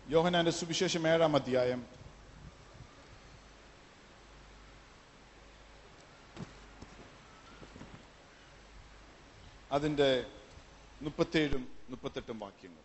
യോഹനാന്റെ സുവിശേഷം ഏഴാം അധ്യായം അതിന്റെ മുപ്പത്തേഴും മുപ്പത്തെട്ടും വാക്യങ്ങൾ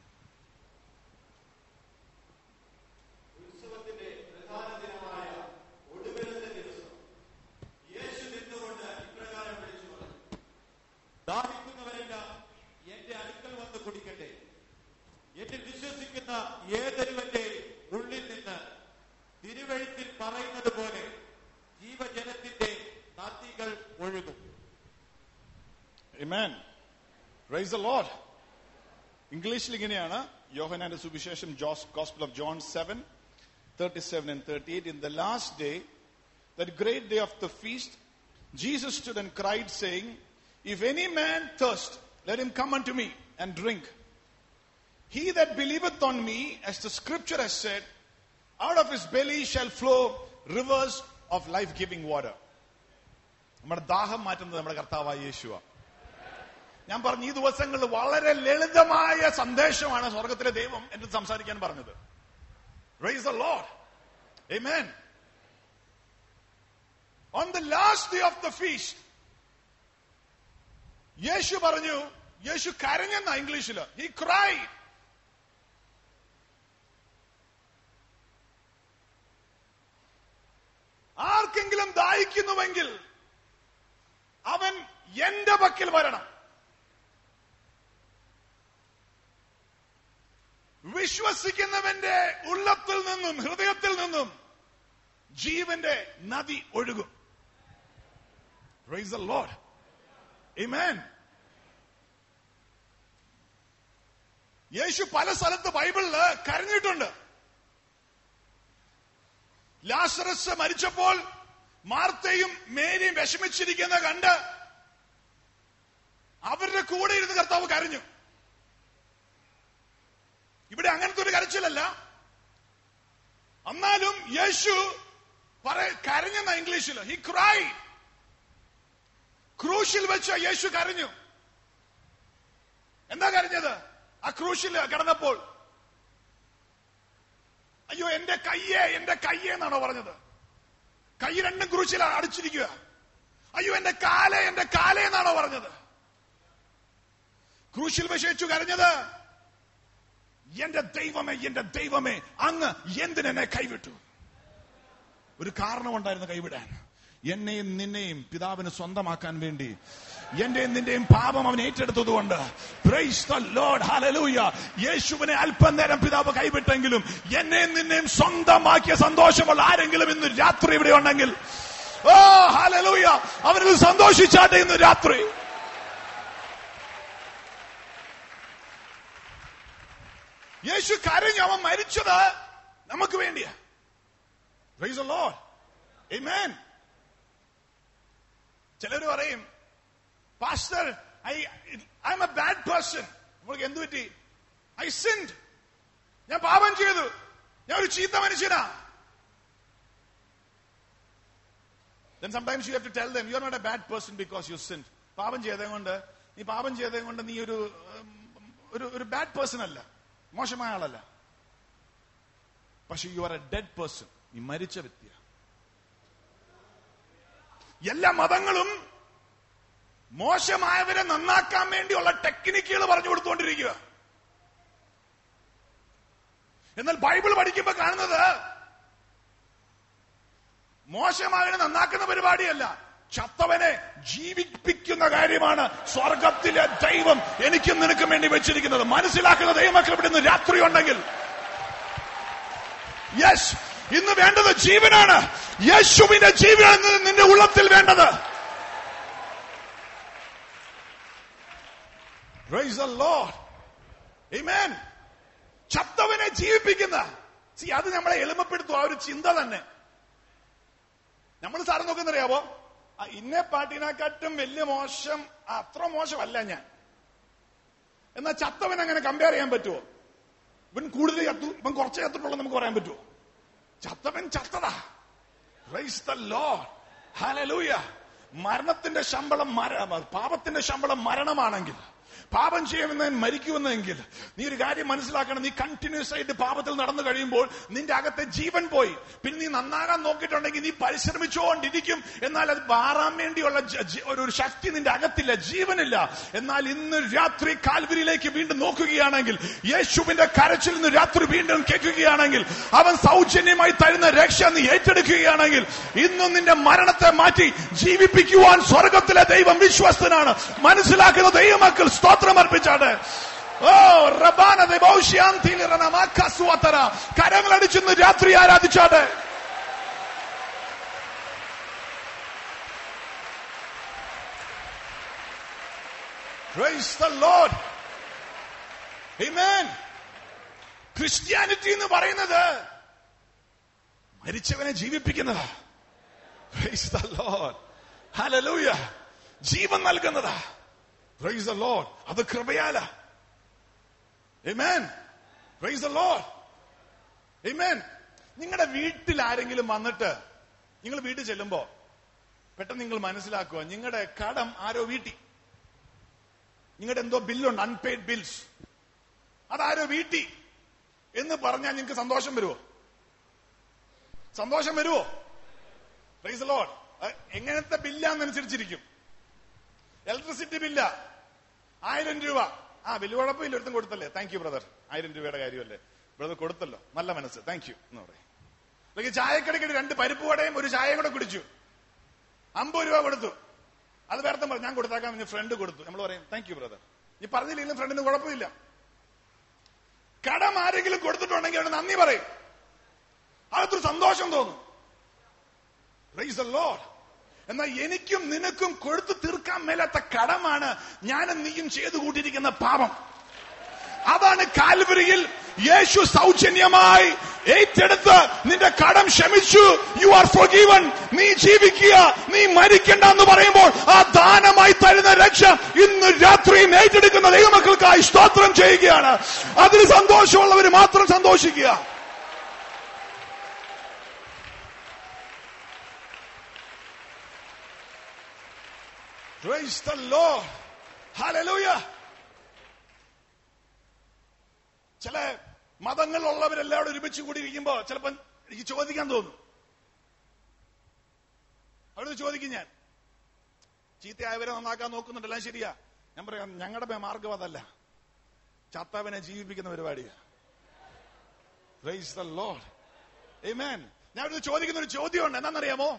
ഉത്സവത്തിന്റെ പ്രധാന ദിനമായ ഒടുവിലത്തെ ദിവസം യേശു നിന്നുകൊണ്ട് ഇപ്രകാരം വിളിച്ചു പറഞ്ഞു ദാഹിക്കുന്നവരെല്ലാം എന്റെ അടുക്കൽ വന്ന് കുടിക്കട്ടെ എന്നിൽ വിശ്വസിക്കുന്ന ഏതൊരുവന്റെ ഉള്ളിൽ നിന്ന് തിരുവഴുത്തിൽ പറയുന്നത് പോലെ ജീവജലത്തിന്റെ നദികൾ ഒഴുകും Amen. Praise the Lord. ഇംഗ്ലീഷിൽ ഇങ്ങനെയാണ് യോഹനാന്റെ സുവിശേഷം ജോസ് gospel of John seven thirty seven and thirty eight in the last day that great day of the feast Jesus stood and cried saying if any man thirst let him come unto me and drink He that believeth on me, as the scripture has said, out of his belly shall flow rivers of life giving water. നമ്മുടെ ദാഹം മാറ്റുന്നത് നമ്മുടെ കർത്താവായ യേശുവ ഞാൻ പറഞ്ഞു ഈ ദിവസങ്ങളിൽ വളരെ ലളിതമായ സന്ദേശമാണ് സ്വർഗത്തിലെ ദൈവം എന്റെ സംസാരിക്കാൻ പറഞ്ഞത് praise the Lord Amen. On the last day of the feast, Yesu പറഞ്ഞു യേശു കരഞ്ഞെന്ന ഇംഗ്ലീഷില് ഹി ക്രൈഡ് ആർക്കെങ്കിലും ദാഹിക്കുന്നുവെങ്കിൽ അവൻ എന്റെ പക്കൽ വരണം വിശ്വസിക്കുന്നവന്റെ ഉള്ളത്തിൽ നിന്നും ഹൃദയത്തിൽ നിന്നും ജീവന്റെ നദി ഒഴുകും Praise the Lord. Amen. യേശു പല സ്ഥലത്ത് ബൈബിളില് കരഞ്ഞിട്ടുണ്ട് ലാസറസ് മരിച്ചപ്പോൾ മാർത്തയും മേരിയും വിഷമിച്ചിരിക്കുന്ന കണ്ട് അവരുടെ കൂടെ ഇരുന്ന് കർത്താവ് കരഞ്ഞു ഇവിടെ അങ്ങനത്തെ ഒരു കരച്ചിലല്ല എന്നാലും യേശു പറ കരഞ്ഞെന്ന ഇംഗ്ലീഷിൽ ഹി ക്രൈ ക്രൂശിൽ വെച്ച് യേശു കരഞ്ഞു എന്താ കരഞ്ഞത് ആ ക്രൂശിൽ കിടന്നപ്പോൾ അയ്യോ എന്റെ കയ്യേ എന്റെ കയ്യേ എന്നാണോ പറഞ്ഞത് കൈ രണ്ടും ക്രൂശിൽ അടിച്ചിരിക്കുക അയ്യോ എന്റെ കാലേ എന്റെ കാലേ എന്നാണോ പറഞ്ഞത് ക്രൂശിൽ വിഷയിച്ചു കരഞ്ഞത് എന്റെ ദൈവമേ എന്റെ ദൈവമേ അങ്ങ് എന്തിനെന്നെ കൈവിട്ടു ഒരു കാരണമുണ്ടായിരുന്നു കൈവിടാൻ എന്നെയും നിന്നെയും പിതാവിന് സ്വന്തമാക്കാൻ വേണ്ടി എന്റെയും നിന്റെയും പാപം അവൻ ഏറ്റെടുത്തതുകൊണ്ട് Praise the Lord. Hallelujah. യേശുവിനെ അല്പനേരം പിതാവ് കൈവിട്ടെങ്കിലും എന്നെയും നിന്നെയും സ്വന്തമാക്കിയ സന്തോഷമുള്ള ആരെങ്കിലും ഇന്ന് രാത്രി ഇവിടെ ഉണ്ടെങ്കിൽ ഓ ഹാലലൂയ അവരിൽ സന്തോഷിച്ചാട്ടെ ഇന്ന് രാത്രി യേശു കരഞ്ഞു അവൻ മരിച്ചത് നമുക്ക് വേണ്ടിയാ Praise the Lord. Amen. ചിലർ പറയും pastor I I'm a bad person നമ്മൾക്ക് എന്തു പറ്റി ഐ സിൻഡ് ഞാൻ പാപം ചെയ്തു ഞാൻ ഒരു ചീത്ത മനുഷ്യനാ Then sometimes you have to tell them you are not a bad person because you sinned. പാപം ചെയ്തത് കൊണ്ട് നീ പാപം ചെയ്തത് കൊണ്ട് നീ ഒരു ഉം, ഒരു ഒരു ബാഡ് പേഴ്സൺ അല്ല മോശമായ ആളല്ല പക്ഷെ you are a dead person നീ മരിച്ച വ്യക്തിയാണ് എല്ലാ മതങ്ങളും മോശമായവരെ നന്നാക്കാൻ വേണ്ടിയുള്ള ടെക്നിക്കുകൾ പറഞ്ഞു കൊടുത്തുകൊണ്ടിരിക്കുക എന്നാൽ ബൈബിൾ പഠിക്കുമ്പോൾ കാണുന്നത് മോശമായവനെ നന്നാക്കുന്ന പരിപാടിയല്ല ചത്തവനെ ജീവിപ്പിക്കുന്ന കാര്യമാണ് സ്വർഗത്തിലെ ദൈവം എനിക്കും നിനക്കും വേണ്ടി വെച്ചിരിക്കുന്നത് മനസ്സിലാക്കുന്ന ദൈവമക്കൾ ഇവിടെ നിന്ന് രാത്രി ഉണ്ടെങ്കിൽ യെസ് ഇന്ന് വേണ്ടത് ജീവനാണ് യേശുവിന്റെ ജീവനാണ് ഇന്ന് നിന്റെ ഉള്ളത്തിൽ വേണ്ടത് Praise the Lord. Amen. ചത്തവനെ ജീവിപ്പിക്കുന്ന സി അത് നമ്മളെ എളിമപ്പെടുത്തും ആ ഒരു ചിന്ത തന്നെ നമ്മൾ സാറ് നോക്കുന്നറിയാവോ ആ ഇന്നെ പാട്ടിനെക്കാട്ടും വലിയ മോശം ആ, അത്ര മോശമല്ല ഞാൻ എന്നാൽ ചത്തവൻ അങ്ങനെ കമ്പയർ ചെയ്യാൻ പറ്റുമോ ഇവൻ കൂടുതൽ ചത്തു ഇവൻ കുറച്ച് ചത്തിട്ടുള്ളൂ നമുക്ക് പറയാൻ പറ്റുമോ ചത്തവൻ ചത്തതാ Praise the Lord. Hallelujah. മരണത്തിന്റെ ശമ്പളം മര- പാപത്തിന്റെ ശമ്പളം മരണമാണെങ്കിൽ പാപം ചെയ്യുമെന്ന് മരിക്കുമെന്നെങ്കിൽ നീ ഒരു കാര്യം മനസ്സിലാക്കണം നീ കണ്ടിന്യൂസ് ആയിട്ട് പാപത്തിൽ നടന്നു കഴിയുമ്പോൾ നിന്റെ അകത്തെ ജീവൻ പോയി പിന്നെ നീ നന്നാകാൻ നോക്കിയിട്ടുണ്ടെങ്കിൽ നീ പരിശ്രമിച്ചുകൊണ്ടിരിക്കും എന്നാൽ അത് മാറാൻ വേണ്ടിയുള്ള ജ- ജ- ഒരു ഒരു ശക്തി നിന്റെ അകത്തില്ല ജീവനില്ല എന്നാൽ ഇന്ന് രാത്രി കാൽവരിയിലേക്ക് വീണ്ടും നോക്കുകയാണെങ്കിൽ യേശുവിന്റെ കരച്ചിൽ ഇന്ന് രാത്രി വീണ്ടും കേൾക്കുകയാണെങ്കിൽ അവൻ സൗജന്യമായി തരുന്ന രക്ഷ നീ ഏറ്റെടുക്കുകയാണെങ്കിൽ ഇന്നും നിന്റെ മരണത്തെ മാറ്റി ജീവിപ്പിക്കുവാൻ സ്വർഗത്തിലെ ദൈവം വിശ്വസ്തനാണ് മനസ്സിലാക്കുന്ന ദൈവമക്കൾ സ്തോത്രം അർപ്പിച്ചാണ് ഓ റബാന ദൈവൗഷ്യാന്തര കരങ്ങളടിച്ചെന്ന് രാത്രി ആരാധിച്ചാട്ടെ Praise the Lord. Amen. Christianity എന്ന് പറയുന്നത് മരിച്ചവനെ ജീവിപ്പിക്കുന്നതാ Praise the Lord. Hallelujah. Jeevan നൽകുന്നതാ Praise the Lord. അത് കൃപയാല Amen. Praise the Lord. Amen. നിങ്ങളുടെ വീട്ടിൽ ആരെങ്കിലും വന്നിട്ട് നിങ്ങൾ വീട്ടിൽ ചെല്ലുമ്പോ പെട്ടെന്ന് നിങ്ങൾ മനസ്സിലാക്കുക നിങ്ങളുടെ കടം ആരോ വീട്ടി നിങ്ങളുടെ എന്തോ ബില്ലുണ്ട് അൺപെയ്ഡ് ബിൽസ് അതാരോ വീട്ടി എന്ന് പറഞ്ഞാൽ നിങ്ങൾക്ക് സന്തോഷം വരുമോ സന്തോഷം വരുമോ പ്രൈസ് ലോഡ് എങ്ങനത്തെ ബില്ലാന്നനുസരിച്ചിരിക്കും ഇലക്ട്രിസിറ്റി ബില്ല ആയിരം രൂപ ആ വലിയ കുഴപ്പമില്ല ഒരുത്തും കൊടുത്തല്ലേ താങ്ക് യു ബ്രദർ ആയിരം രൂപയുടെ കാര്യമല്ലേ ബ്രദർ കൊടുത്തല്ലോ നല്ല മനസ്സ് താങ്ക് യു എന്ന് പറയും അല്ലെങ്കിൽ ചായക്കടയ്ക്ക് രണ്ട് പരിപ്പ് വടയും ഒരു ചായയും കൂടെ കുടിച്ചു അമ്പത് രൂപ കൊടുത്തു അത് വേറെ പറഞ്ഞു ഞാൻ കൊടുത്താക്കാൻ പിന്നെ ഫ്രണ്ട് കൊടുത്തു നമ്മൾ പറയും താങ്ക് യു ബ്രദർ നീ പറഞ്ഞില്ലെങ്കിലും ഫ്രണ്ടിന് കുഴപ്പമില്ല കടം ആരെങ്കിലും കൊടുത്തിട്ടുണ്ടെങ്കിൽ അവന് നന്ദി പറയും അതൊരു സന്തോഷം തോന്നും Praise the Lord. എന്നാൽ എനിക്കും നിനക്കും കൊടുത്തു തീർക്കാൻ മേലാത്ത കടമാണ് ഞാനും നീയും ചെയ്തു കൂട്ടിയിരിക്കുന്ന പാപം അതാണ് കാൽവരിയിൽ യേശു സൗജന്യമായി ഏറ്റെടുത്ത് നിന്റെ കടം ക്ഷമിച്ചു യു ആർ ഫോർ ഗീവൻ നീ ജീവിക്കുക നീ മരിക്കണ്ട എന്ന് പറയുമ്പോൾ ആ ദാനമായി തരുന്ന രക്ഷ ഇന്ന് രാത്രിയും ഏറ്റെടുക്കുന്ന ദൈവമക്കൾക്കായി സ്തോത്രം ചെയ്യുകയാണ് അതിന് സന്തോഷമുള്ളവർ മാത്രം സന്തോഷിക്കുക Praise the Lord. Hallelujah. ചില മതങ്ങളിലുള്ളവരെല്ലാവരും ഒരുമിച്ച് കൂടിയിരിക്കുമ്പോ ചിലപ്പോ എനിക്ക് ചോദിക്കാൻ തോന്നും അവിടെ ചോദിക്കും ഞാൻ ചീത്തയായവരെ നന്നാക്കാൻ നോക്കുന്നുണ്ടെല്ലാം ശരിയാ ഞാൻ പറയാം ഞങ്ങളുടെ മാർഗം അതല്ല ചത്തവനെ ജീവിപ്പിക്കുന്ന പരിപാടിയാ Praise the Lord. Amen. ഞാൻ ഇവിടെ ചോദിക്കുന്ന ഒരു ചോദ്യമുണ്ട് എന്താണെന്നറിയാമോ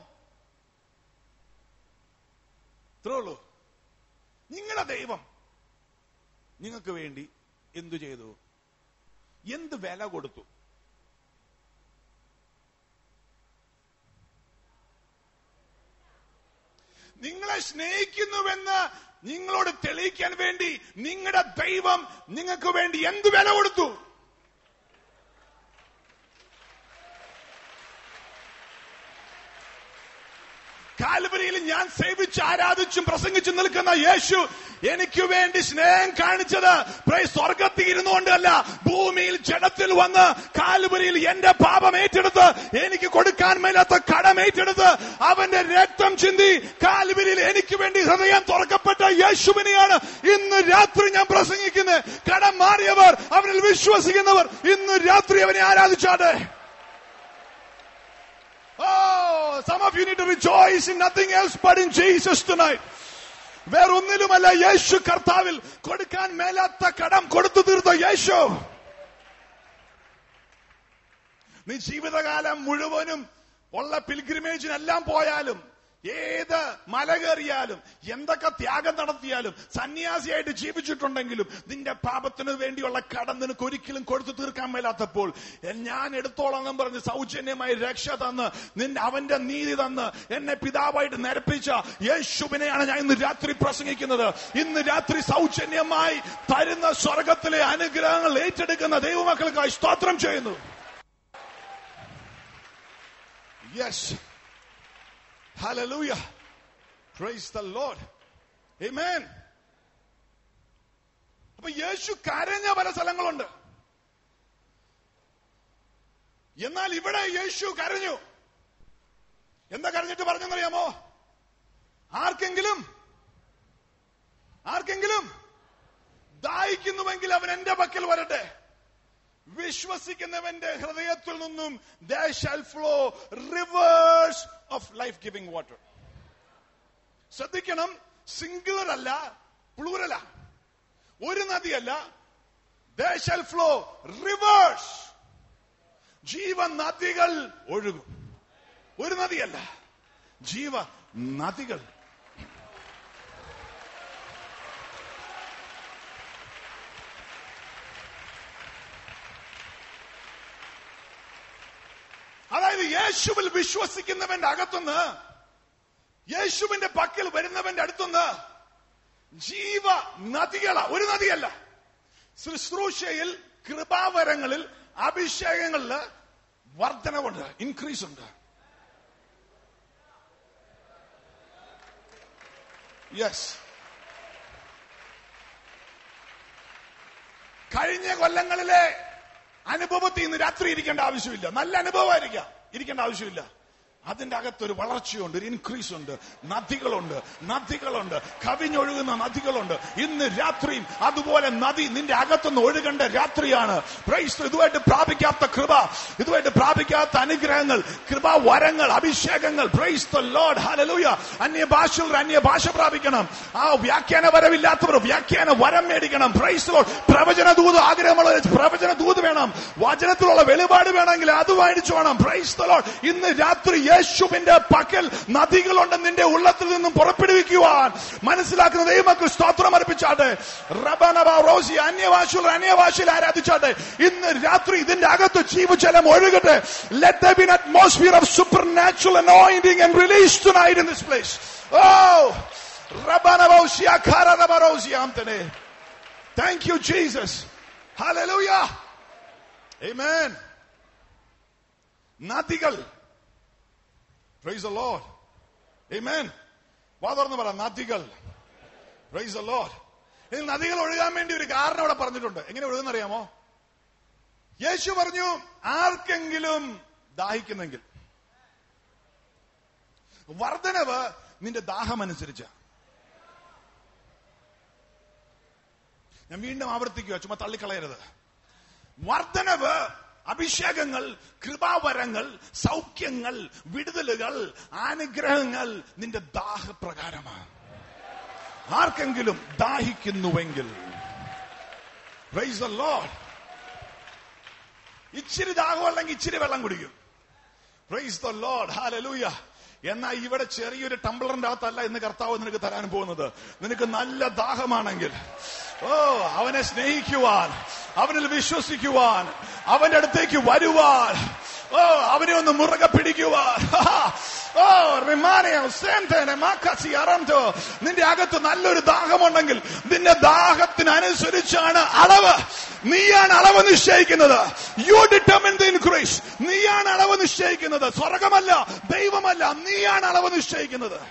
ഇത്രേ ഉള്ളൂ നിങ്ങളുടെ ദൈവം നിങ്ങൾക്ക് വേണ്ടി എന്തു ചെയ്തു എന്ത് വില കൊടുത്തു നിങ്ങളെ സ്നേഹിക്കുന്നുവെന്ന് നിങ്ങളോട് തെളിയിക്കാൻ വേണ്ടി നിങ്ങളുടെ ദൈവം നിങ്ങൾക്ക് വേണ്ടി എന്ത് വില കൊടുത്തു കാൽവരിയിൽ ഞാൻ സേവിച്ച് ആരാധിച്ചും പ്രസംഗിച്ചും നിൽക്കുന്ന യേശു എനിക്ക് വേണ്ടി സ്നേഹം കാണിച്ചത് പ്രേ സ്വർഗത്തിൽ ഇരുന്നുകൊണ്ടല്ല ഭൂമിയിൽ ജഡത്തിൽ വന്ന് കാൽവരിയിൽ എന്റെ പാപം ഏറ്റെടുത്ത് എനിക്ക് കൊടുക്കാൻ മേലാത്ത കടം ഏറ്റെടുത്ത് അവന്റെ രക്തം ചിന്തി കാൽവരിയിൽ എനിക്ക് വേണ്ടി ഹൃദയം തുറക്കപ്പെട്ട യേശുവിനെയാണ് ഇന്ന് രാത്രി ഞാൻ പ്രസംഗിക്കുന്നത് കടം മാറിയവർ അവനിൽ വിശ്വസിക്കുന്നവർ ഇന്ന് രാത്രി അവനെ ആരാധിച്ചാട്ടെ Oh, some of you need to rejoice in nothing else but in Jesus tonight. വേറൊന്നിലുമല്ല യേശു കർത്താവിൽ കൊടുക്കാൻ മേലാത്ത കടം കൊടുത്തു തീർത്ത യേശു നീ ജീവിതകാലം മുഴുവനും ഉള്ള പിൽഗ്രിമേജിനെല്ലാം പോയാലും ഏത് മല കയറിയാലും എന്തൊക്കെ ത്യാഗം നടത്തിയാലും സന്യാസിയായിട്ട് ജീവിച്ചിട്ടുണ്ടെങ്കിലും നിന്റെ പാപത്തിന് വേണ്ടിയുള്ള കടം നിനക്ക് ഒരിക്കലും കൊടുത്തു തീർക്കാൻ മേലാത്തപ്പോൾ ഞാൻ എടുത്തോളാം എന്ന് പറഞ്ഞ് സൗജന്യമായി രക്ഷ തന്ന് നിന്റെ അവന്റെ നീതി തന്ന് എന്നെ പിതാവായിട്ട് നിരപ്പിച്ച യേശുവിനെയാണ് ഞാൻ ഇന്ന് രാത്രി പ്രസംഗിക്കുന്നത് ഇന്ന് രാത്രി സൗജന്യമായി തരുന്ന സ്വർഗത്തിലെ അനുഗ്രഹങ്ങൾ ഏറ്റെടുക്കുന്ന ദൈവമക്കൾക്കായി സ്തോത്രം ചെയ്യുന്നു yes Hallelujah. Praise the Lord. Amen. അപ്പൊ യേശു കരഞ്ഞ പല സ്ഥലങ്ങളുണ്ട് എന്നാൽ ഇവിടെ യേശു കരഞ്ഞു എന്താ കരഞ്ഞിട്ട് പറഞ്ഞെന്നറിയാമോ ആർക്കെങ്കിലും ആർക്കെങ്കിലും ദാഹിക്കുന്നുവെങ്കിൽ അവൻ എന്റെ പക്കൽ വരട്ടെ വിശ്വസിക്കുന്നവന്റെ ഹൃദയത്തിൽ നിന്നും there shall flow rivers of life giving water ശ്രദ്ധിക്കണം സിംഗുലർ അല്ല പ്ലൂറല ഒരു നദിയല്ല there shall flow rivers ജീവ നദികൾ ഒഴുകും ഒരു നദിയല്ല ജീവ നദികൾ അതായത് യേശുവിൽ വിശ്വസിക്കുന്നവന്റെ അകത്തുനിന്ന് യേശുവിന്റെ പക്കൽ വരുന്നവന്റെ അടുത്തുനിന്ന് ജീവ നദികളാ ഒരു നദിയല്ല ശുശ്രൂഷയിൽ കൃപാവരങ്ങളിൽ അഭിഷേകങ്ങളിൽ വർധനവുണ്ട് ഇൻക്രീസ് ഉണ്ട് യെസ് കഴിഞ്ഞ കൊല്ലങ്ങളിലെ അനുഭവത്തിൽ ഇന്ന് രാത്രി ഇരിക്കേണ്ട ആവശ്യമില്ല നല്ല അനുഭവമായിരിക്കാം ഇരിക്കേണ്ട ആവശ്യമില്ല അതിന്റെ അകത്തൊരു വളർച്ചയുണ്ട് ഒരു ഇൻക്രീസ് ഉണ്ട് നദികളുണ്ട് നദികളുണ്ട് കവിഞ്ഞൊഴുകുന്ന നദികളുണ്ട് ഇന്ന് രാത്രിയും അതുപോലെ നദി നിന്റെ അകത്തുനിന്ന് ഒഴുകേണ്ട രാത്രിയാണ് പ്രൈസ് ഇതുമായിട്ട് പ്രാപിക്കാത്ത കൃപ ഇതുമായിട്ട് പ്രാപിക്കാത്ത അനുഗ്രഹങ്ങൾ കൃപ വരങ്ങൾ അഭിഷേകങ്ങൾ പ്രൈസ് ദ ലോർഡ് ഹല്ലേലൂയ അന്യ ഭാഷകൾ അന്യ ഭാഷ പ്രാപിക്കണം ആ വ്യാഖ്യാന വരവില്ലാത്തവർ വ്യാഖ്യാന വരം മേടിക്കണം പ്രൈസ് ലോർഡ് പ്രവചന ദൂത് ആഗ്രഹമുള്ള പ്രവചന ദൂത് വേണം വചനത്തിലുള്ള വെളിപാട് വേണമെങ്കിൽ അത് മേടിച്ചു വേണം പ്രൈസ് ദ ലോർഡ് ഇന്ന് രാത്രി യേശുവിന്റെ പക്കൽ നദികളുണ്ട് നിന്റെ ഉള്ളത്തിൽ നിന്നും പുറപ്പെടുവിക്കുവാൻ മനസ്സിലാക്കുന്ന ദൈവമക്കൾ സ്തോത്രം അർപ്പിച്ചാട്ടെ റബനബ റോസി അന്യഭാഷയിൽ അന്യഭാഷയിൽ ആരാധിച്ചാട്ടെ ഇന്ന് രാത്രി ഇതിന്റെ അകത്ത് ജീവജലം ഒഴുകട്ടെ let there be an atmosphere of supernatural anointing and release tonight in this place oh റബനബൗസി അഖാരബറോസി ആംതനെ thank you jesus hallelujah amen നദികൾ പ്രൈസ് the Lord. Amen. വാ തുറന്ന് പറ നദികൾ പ്രൈസ് the Lord. ഇനി നദികൾ ഒഴുകാൻ വേണ്ടി ഒരു കാരണം ഇവിടെ പറഞ്ഞിട്ടുണ്ട് എങ്ങനെ ഒഴുകുന്നറിയാമോ യേശു പറഞ്ഞു ആർക്കെങ്കിലും ദാഹിക്കുന്നെങ്കിൽ വർധനവ് നിന്റെ ദാഹമനുസരിച്ച ഞാൻ വീണ്ടും ആവർത്തിക്കുക ചുമ്മാ തള്ളിക്കളയരുത് വർധനവ് അഭിഷേകങ്ങൾ കൃപാവരങ്ങൾ സൗഖ്യങ്ങൾ വിടുതലുകൾ അനുഗ്രഹങ്ങൾ നിന്റെ ദാഹപ്രകാരമാണ് ആർക്കെങ്കിലും ദാഹിക്കുന്നുവെങ്കിൽ പ്രൈസ് the Lord. ഇച്ചിരി ദാഹമല്ലെങ്കിൽ ഇച്ചിരി വെള്ളം കുടിക്കും പ്രൈസ് ദ ലോർഡ് ഹാലലൂയ എന്നാൽ ഇവിടെ ചെറിയൊരു ടംബ്ലറിന്റെ അകത്തല്ല ഇന്ന് കർത്താവ് നിനക്ക് തരാൻ പോകുന്നത് നിനക്ക് നല്ല ദാഹമാണെങ്കിൽ ഓ അവനെ സ്നേഹിക്കുവാൻ അവനിൽ വിശ്വസിക്കുവാൻ അവന്റെ അടുത്തേക്ക് വരുവാൻ ഓ അവനെ ഒന്ന് മുറുകെ പിടിക്കുവാൻ ഓ റിമാനയോ സേന്തേനെ മാക്കാസി അറന്തോ നിന്റെ അകത്ത് നല്ലൊരു ദാഹമുണ്ടെങ്കിൽ നിന്റെ ദാഹത്തിനനുസരിച്ചാണ് അളവ് നീയാണ് അളവ് നിശ്ചയിക്കുന്നത് യു ഡിറ്റർമിൻ ദ ഇൻക്രീസ് നീയാണ് അളവ് നിശ്ചയിക്കുന്നത് സ്വർഗമല്ല ദൈവമല്ല നീയാണ് അളവ് നിശ്ചയിക്കുന്നത്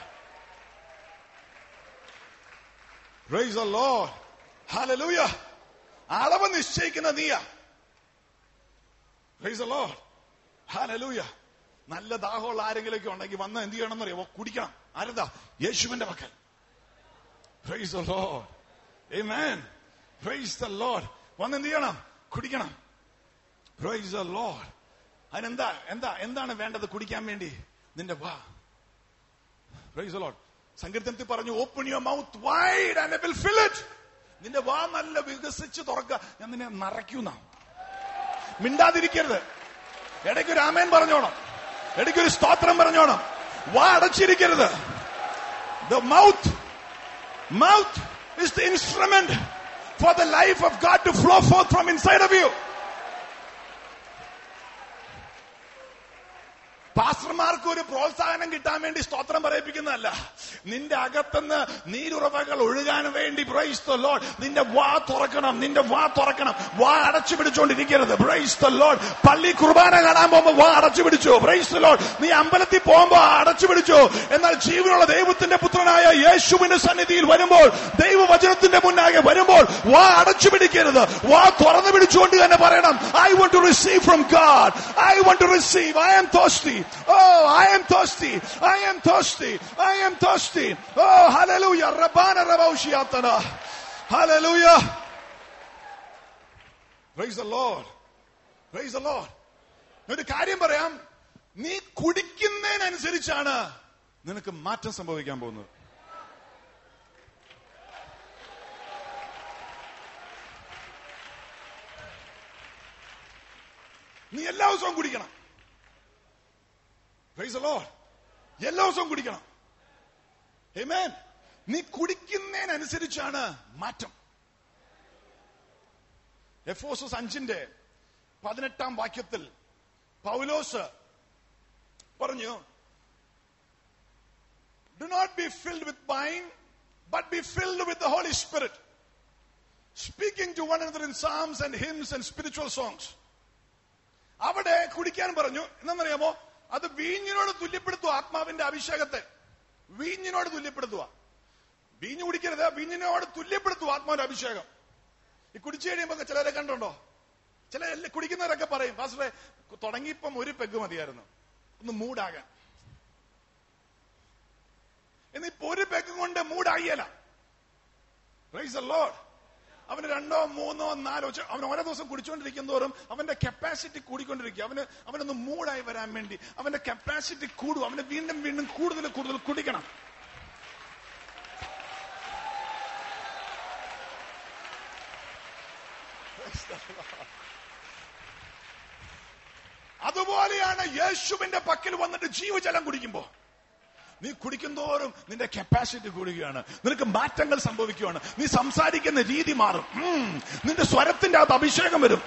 Praise the Lord. Hallelujah. അളവ് നിശ്ചയിക്കുന്ന നീയാ Praise the Lord. Hallelujah. നല്ല ദാഹമുള്ള ആരെങ്കിലൊക്കെ ഉണ്ടെങ്കിൽ വന്ന് എന്ത് ചെയ്യണം എന്നറിയാമോ കുടിക്കണം ആരെന്താ യേശുവിന്റെ പക്കൽ Praise the Lord. Amen. Praise the Lord. വന്ന് എന്ത് ചെയ്യണം കുടിക്കണം Praise the Lord. അതിനെന്താ എന്താ എന്താണ് വേണ്ടത് കുടിക്കാൻ വേണ്ടി നിന്റെ വാ Praise the Lord. സങ്കീർത്തനത്തിൽ പറഞ്ഞു open your mouth wide and will fill it നിന്റെ വാ നല്ല വികസിച്ച് തുറക്കുക ഞാൻ നിന്നെ നിറയ്ക്കുന്ന മിണ്ടാതിരിക്കരുത് ഇടയ്ക്ക് ഒരു ആമേൻ പറഞ്ഞോണം ഇടയ്ക്ക് ഒരു സ്തോത്രം പറഞ്ഞോണം വാ അടച്ചിരിക്കരുത് the mouth mouth is the instrument for the life of God to flow forth from inside of you പാസ്റ്റർമാർക്ക് ഒരു പ്രോത്സാഹനം കിട്ടാൻ വേണ്ടി സ്തോത്രം പറയിപ്പിക്കുന്നതല്ല നിന്റെ അകത്തുനിന്ന് നീരുറവകൾ ഒഴുകാൻ വേണ്ടി പ്രൈസ് ദ ലോഡ് നിന്റെ വാ തുറക്കണം നിന്റെ വാ തുറക്കണം വാ അടച്ചു പിടിച്ചോണ്ടിരിക്കരുത് പ്രൈസ് ദ ലോഡ് പള്ളി കുർബാന കാണാൻ പോകുമ്പോൾ വാ അടച്ചു പിടിച്ചു പ്രൈസ് ദ ലോഡ് നീ അമ്പലത്തിൽ പോകുമ്പോൾ അടച്ചു പിടിച്ചു എന്നാൽ ജീവനുള്ള ദൈവത്തിന്റെ പുത്രനായ യേശുവിന്റെ സന്നിധിയിൽ വരുമ്പോൾ ദൈവവചനത്തിന്റെ മുന്നാകെ വരുമ്പോൾ വാ അടച്ചു പിടിക്കരുത് വാ തുറന്നു പിടിച്ചുകൊണ്ട് തന്നെ പറയണം I want to receive from God I want to receive I am thirsty Oh, I am thirsty. I am thirsty. I am thirsty. Oh, hallelujah. Rabana Rabaushiyatana. Hallelujah. Praise the Lord. Praise the Lord. ഒരു കാര്യം പറയാം നീ കുടിക്കുന്നതിനനുസരിച്ചാണ് നിനക്ക് മാറ്റം സംഭവിക്കാൻ പോകുന്നത് നീ എല്ലാ ദിവസവും കുടിക്കണം Praise the Lord. എല്ലാ ദിവസവും കുടിക്കണം Amen. നീ കുടിക്കുന്നതിനനുസരിച്ചാണ് മാറ്റം എഫോസസ് അഞ്ചിന്റെ പതിനെട്ടാം വാക്യത്തിൽ പൗലോസ് പറഞ്ഞു do not be filled with wine but be filled with the holy spirit speaking to one another in psalms and hymns and spiritual songs അവിടെ കുടിക്കാൻ പറഞ്ഞു എന്നറിയാമോ അത് വീഞ്ഞിനോട് തുല്യപ്പെടുത്തുക ആത്മാവിന്റെ അഭിഷേകത്തെ വീഞ്ഞിനോട് തുല്യപ്പെടുത്തുക വീഞ്ഞ് കുടിക്കരുത് വീഞ്ഞിനോട് തുല്യപ്പെടുത്തുക ആത്മാവിന്റെ അഭിഷേകം ഈ കുടിച്ചു കഴിയുമ്പോ ചിലരെ കണ്ടുണ്ടോ ചില എല്ലാ- കുടിക്കുന്നവരൊക്കെ പറയും പാസ്റ്ററെ തുടങ്ങിയപ്പം ഒരു പെഗ് മതിയായിരുന്നു ഒന്ന് മൂടാകാൻ എന്നിപ്പോ ഒരു പെഗ് കൊണ്ട് മൂടായില്ല പ്രൈസ് ലോഡ് അവന് രണ്ടോ മൂന്നോ നാലോ ചെ- അവൻ ഓരോ ദിവസം കുടിച്ചുകൊണ്ടിരിക്കും തോറും അവന്റെ കപ്പാസിറ്റി കൂടിക്കൊണ്ടിരിക്കും അവന് അവനൊന്ന് മൂടായി വരാൻ വേണ്ടി അവന്റെ കപ്പാസിറ്റി കൂടും അവന് വീണ്ടും വീണ്ടും കൂടുതൽ കൂടുതൽ കുടിക്കണം Praise the Lord. അതുപോലെയാണ് യേശുവിന്റെ പക്കൽ വന്നിട്ട് ജീവജലം കുടിക്കുമ്പോ നീ കുടിക്കുന്തോറും നിന്റെ കപ്പാസിറ്റി കൂടുകയാണ് നിനക്ക് മാറ്റങ്ങൾ സംഭവിക്കുകയാണ് നീ സംസാരിക്കുന്ന രീതി മാറും ഉം. നിന്റെ സ്വരത്തിന്റെ അകത്ത് അഭിഷേകം വരും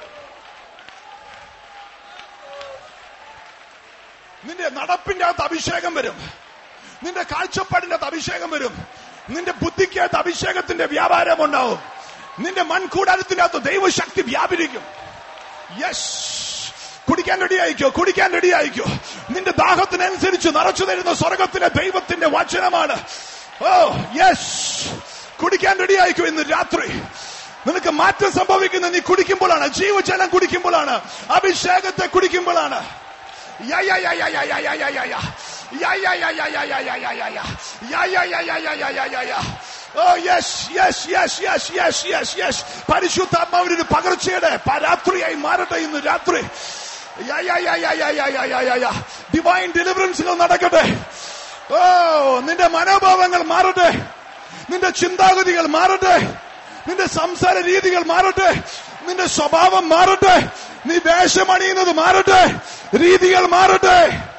നിന്റെ നടപ്പിന്റെ അകത്ത് അഭിഷേകം വരും നിന്റെ കാഴ്ചപ്പാടിന്റെ അകത്ത് അഭിഷേകം വരും നിന്റെ ബുദ്ധിക്കകത്ത് അഭിഷേകത്തിന്റെ വ്യാപാരം ഉണ്ടാവും നിന്റെ മൺകൂടാരത്തിന്റെ അകത്ത് ദൈവശക്തി വ്യാപരിക്കും യെസ് കുടിക്കാൻ റെഡി ആയിക്കോ കുടിക്കാൻ റെഡി ആയിക്കോ നിന്റെ ദാഹത്തിനനുസരിച്ച് നിറച്ചു തരുന്ന സ്വർഗത്തിലെ ദൈവത്തിന്റെ വചനമാണ് ഓ യെസ് കുടിക്കാൻ റെഡി ആയിക്കോ ഇന്ന് രാത്രി നിനക്ക് മാറ്റം സംഭവിക്കുന്നത് നീ കുടിക്കുമ്പോഴാണ് ജീവജലം കുടിക്കുമ്പോഴാണ് അഭിഷേകത്തെ കുടിക്കുമ്പോഴാണ് യാ, യാ, യാ, യാ, യാ, യാ, യാ, യാ, യാ, യാ. യാ, യാ, യാ, യാ, യാ, യാ, യാ, യാ, യാ, യാ. യാ, യാ, യാ, യാ, യാ, യാ, യാ, യാ, യാ. Oh, yes, yes, yes, yes, yes, yes, yes. പരിശുദ്ധാത്മാവിനൊരു പകർച്ചയുടെ പ- രാത്രിയായി മാറട്ടെ ഇന്ന് രാത്രി യാ, യാ, യാ, യാ, യാ, യാ, യാ, യാ, യാ, യാ. ഡിവൈൻ ഡെലിവറൻസുകൾ നടക്കട്ടെ ഓ നിന്റെ മനോഭാവങ്ങൾ മാറട്ടെ നിന്റെ ചിന്താഗതികൾ മാറട്ടെ നിന്റെ സംസാര രീതികൾ മാറട്ടെ നിന്റെ സ്വഭാവം മാറട്ടെ നീ വേഷമണിയുന്നത് മാറട്ടെ രീതികൾ മാറട്ടെ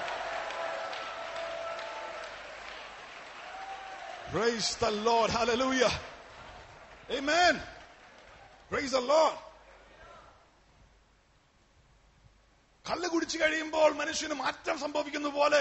Praise the Lord. Hallelujah. Amen. Praise the Lord. കല്ല് കുടിച്ചു കഴിയുമ്പോൾ മനുഷ്യന് മാറ്റം സംഭവിക്കുന്ന പോലെ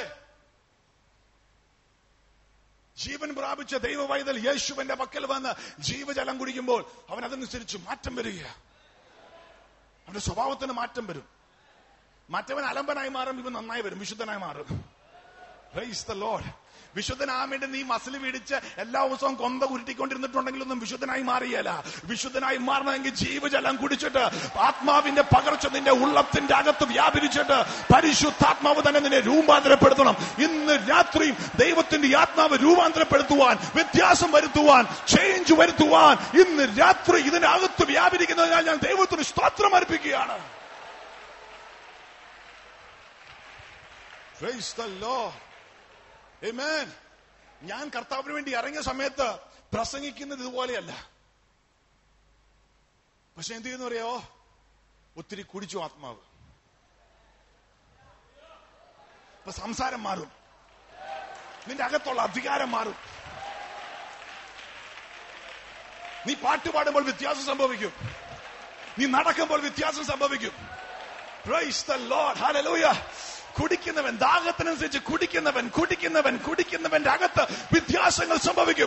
ജീവൻ പ്രാപിച്ച ദൈവവൈതൽ യേശുവിന്റെ പക്കൽ വന്ന് ജീവജലം കുടിക്കുമ്പോൾ അവൻ അതനുസരിച്ച് മാറ്റം വരിക അവന്റെ സ്വഭാവത്തിന് മാറ്റം വരും മറ്റവൻ അലമ്പനായി മാറും ഇവൻ നന്നായി വരും വിശുദ്ധനായി മാറും Praise the Lord. വിശുദ്ധനാകാൻ വേണ്ടി നീ മസിൽ പിടിച്ച് എല്ലാ ദിവസവും കൊന്ത ഉരുട്ടിക്കൊണ്ടിരുന്നിട്ടുണ്ടെങ്കിലൊന്നും വിശുദ്ധനായി മാറിയല്ല വിശുദ്ധനായി മാറണമെങ്കിൽ ജീവജലം കുടിച്ചിട്ട് ആത്മാവിന്റെ പകർച്ച നിന്റെ ഉള്ളത്തിന്റെ അകത്ത് വ്യാപരിച്ചിട്ട് പരിശുദ്ധാത്മാവ് തന്നെ നിന്നെ രൂപാന്തരപ്പെടുത്തണം ഇന്ന് രാത്രി ദൈവത്തിന്റെ ആത്മാവ് രൂപാന്തരപ്പെടുത്തുവാൻ വ്യത്യാസം വരുത്തുവാൻ ചേഞ്ച് വരുത്തുവാൻ ഇന്ന് രാത്രി ഇതിനകത്ത് വ്യാപരിക്കുന്നതിനാൽ ഞാൻ ദൈവത്തിന് സ്തോത്രം അർപ്പിക്കുകയാണ് Praise the Lord. Amen. ഞാൻ കർത്താവിന് വേണ്ടി ഇറങ്ങിയ സമയത്ത് പ്രസംഗിക്കുന്നത് ഇതുപോലെയല്ല പക്ഷെ എന്ത് ചെയ്യുന്നു അറിയാവോ ഒത്തിരി കുടിച്ചു ആത്മാവ് ഇപ്പൊ സംസാരം മാറും നിന്റെ അകത്തുള്ള അധികാരം മാറും നീ പാട്ട് പാടുമ്പോൾ വ്യത്യാസം സംഭവിക്കും നീ നടക്കുമ്പോൾ വ്യത്യാസം സംഭവിക്കും Praise the Lord. Hallelujah. കുടിക്കുന്നവൻ ദാഹത്തിനനുസരിച്ച് കുടിക്കുന്നവൻ കുടിക്കുന്നവൻ കുടിക്കുന്നവന്റെ അകത്ത് വ്യത്യാസങ്ങൾ സംഭവിക്കും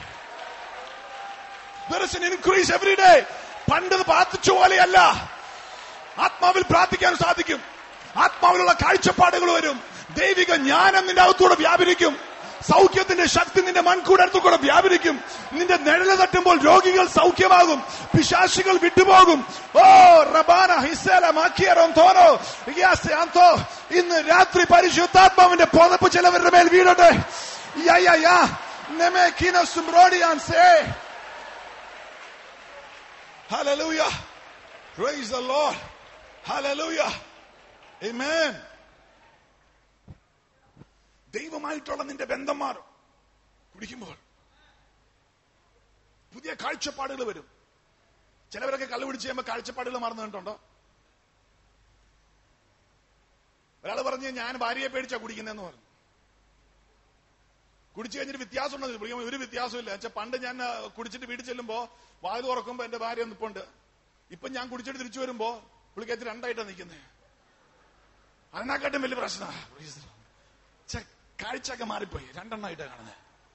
There is an increase every day. പണ്ട് പ്രാർത്ഥിച്ച പോലെയല്ല ആത്മാവിൽ പ്രാർത്ഥിക്കാൻ സാധിക്കും ആത്മാവിലുള്ള കാഴ്ചപ്പാടുകൾ വരും ദൈവിക ജ്ഞാനം നിന്റെ അകത്തൂടെ വ്യാപരിക്കും സൗഖ്യത്തിന്റെ ശക്തി നിന്റെ മൺകൂടത്തിൽ കൂടെ വ്യാപരിക്കും നിന്റെ നിഴല് തട്ടുമ്പോൾ രോഗികൾ സൗഖ്യമാകും പിശാശികൾ വിട്ടുപോകും ഓ റബാന ഹിസേല മാക്കിയറോം തോനോ ഇയാസെ അന്തോ ഇന്ന് രാത്രി പരിശുദ്ധാത്മാവിന്റെ പുതപ്പ് ചിലവരുടെ മേൽ വീഴട്ടെ യാ യാ യാ നെമേ കീനസും റോഡിയാൻ സേ Hallelujah. Praise the Lord. Hallelujah. Amen. ദൈവമായിട്ടുള്ള നിന്റെ ബന്ധം മാറും കുടിക്കുമ്പോൾ പുതിയ കാഴ്ചപ്പാടുകൾ വരും ചിലവരൊക്കെ കള്ളു പിടിച്ച് കഴിയുമ്പോൾ കാഴ്ചപ്പാടുകൾ മാറുന്നു കണ്ടുണ്ടോ ഒരാൾ പറഞ്ഞ് ഞാൻ ഭാര്യയെ പേടിച്ചാ കുടിക്കുന്നതെന്ന് പറഞ്ഞു കുടിച്ചു കഴിഞ്ഞിട്ട് വ്യത്യാസം ഉണ്ടെന്ന് വിളിക്കുമ്പോൾ ഒരു വ്യത്യാസമില്ല വെച്ചാൽ പണ്ട് ഞാൻ ആ, കുടിച്ചിട്ട് വീട്ടിൽ ചെല്ലുമ്പോ വാതിൽ തുറക്കുമ്പോ എന്റെ ഭാര്യ നിപ്പുണ്ട് ഇപ്പൊ ഞാൻ കുടിച്ചിട്ട് തിരിച്ചു വരുമ്പോ പുള്ളിക്കകത്ത് രണ്ടായിട്ടാ നിൽക്കുന്നത് അതിനെക്കാട്ടും വലിയ പ്രശ്നമാണ് കാഴ്ചയൊക്കെ മാറിപ്പോയി രണ്ടെണ്ണമായിട്ടാ കാണുന്നത്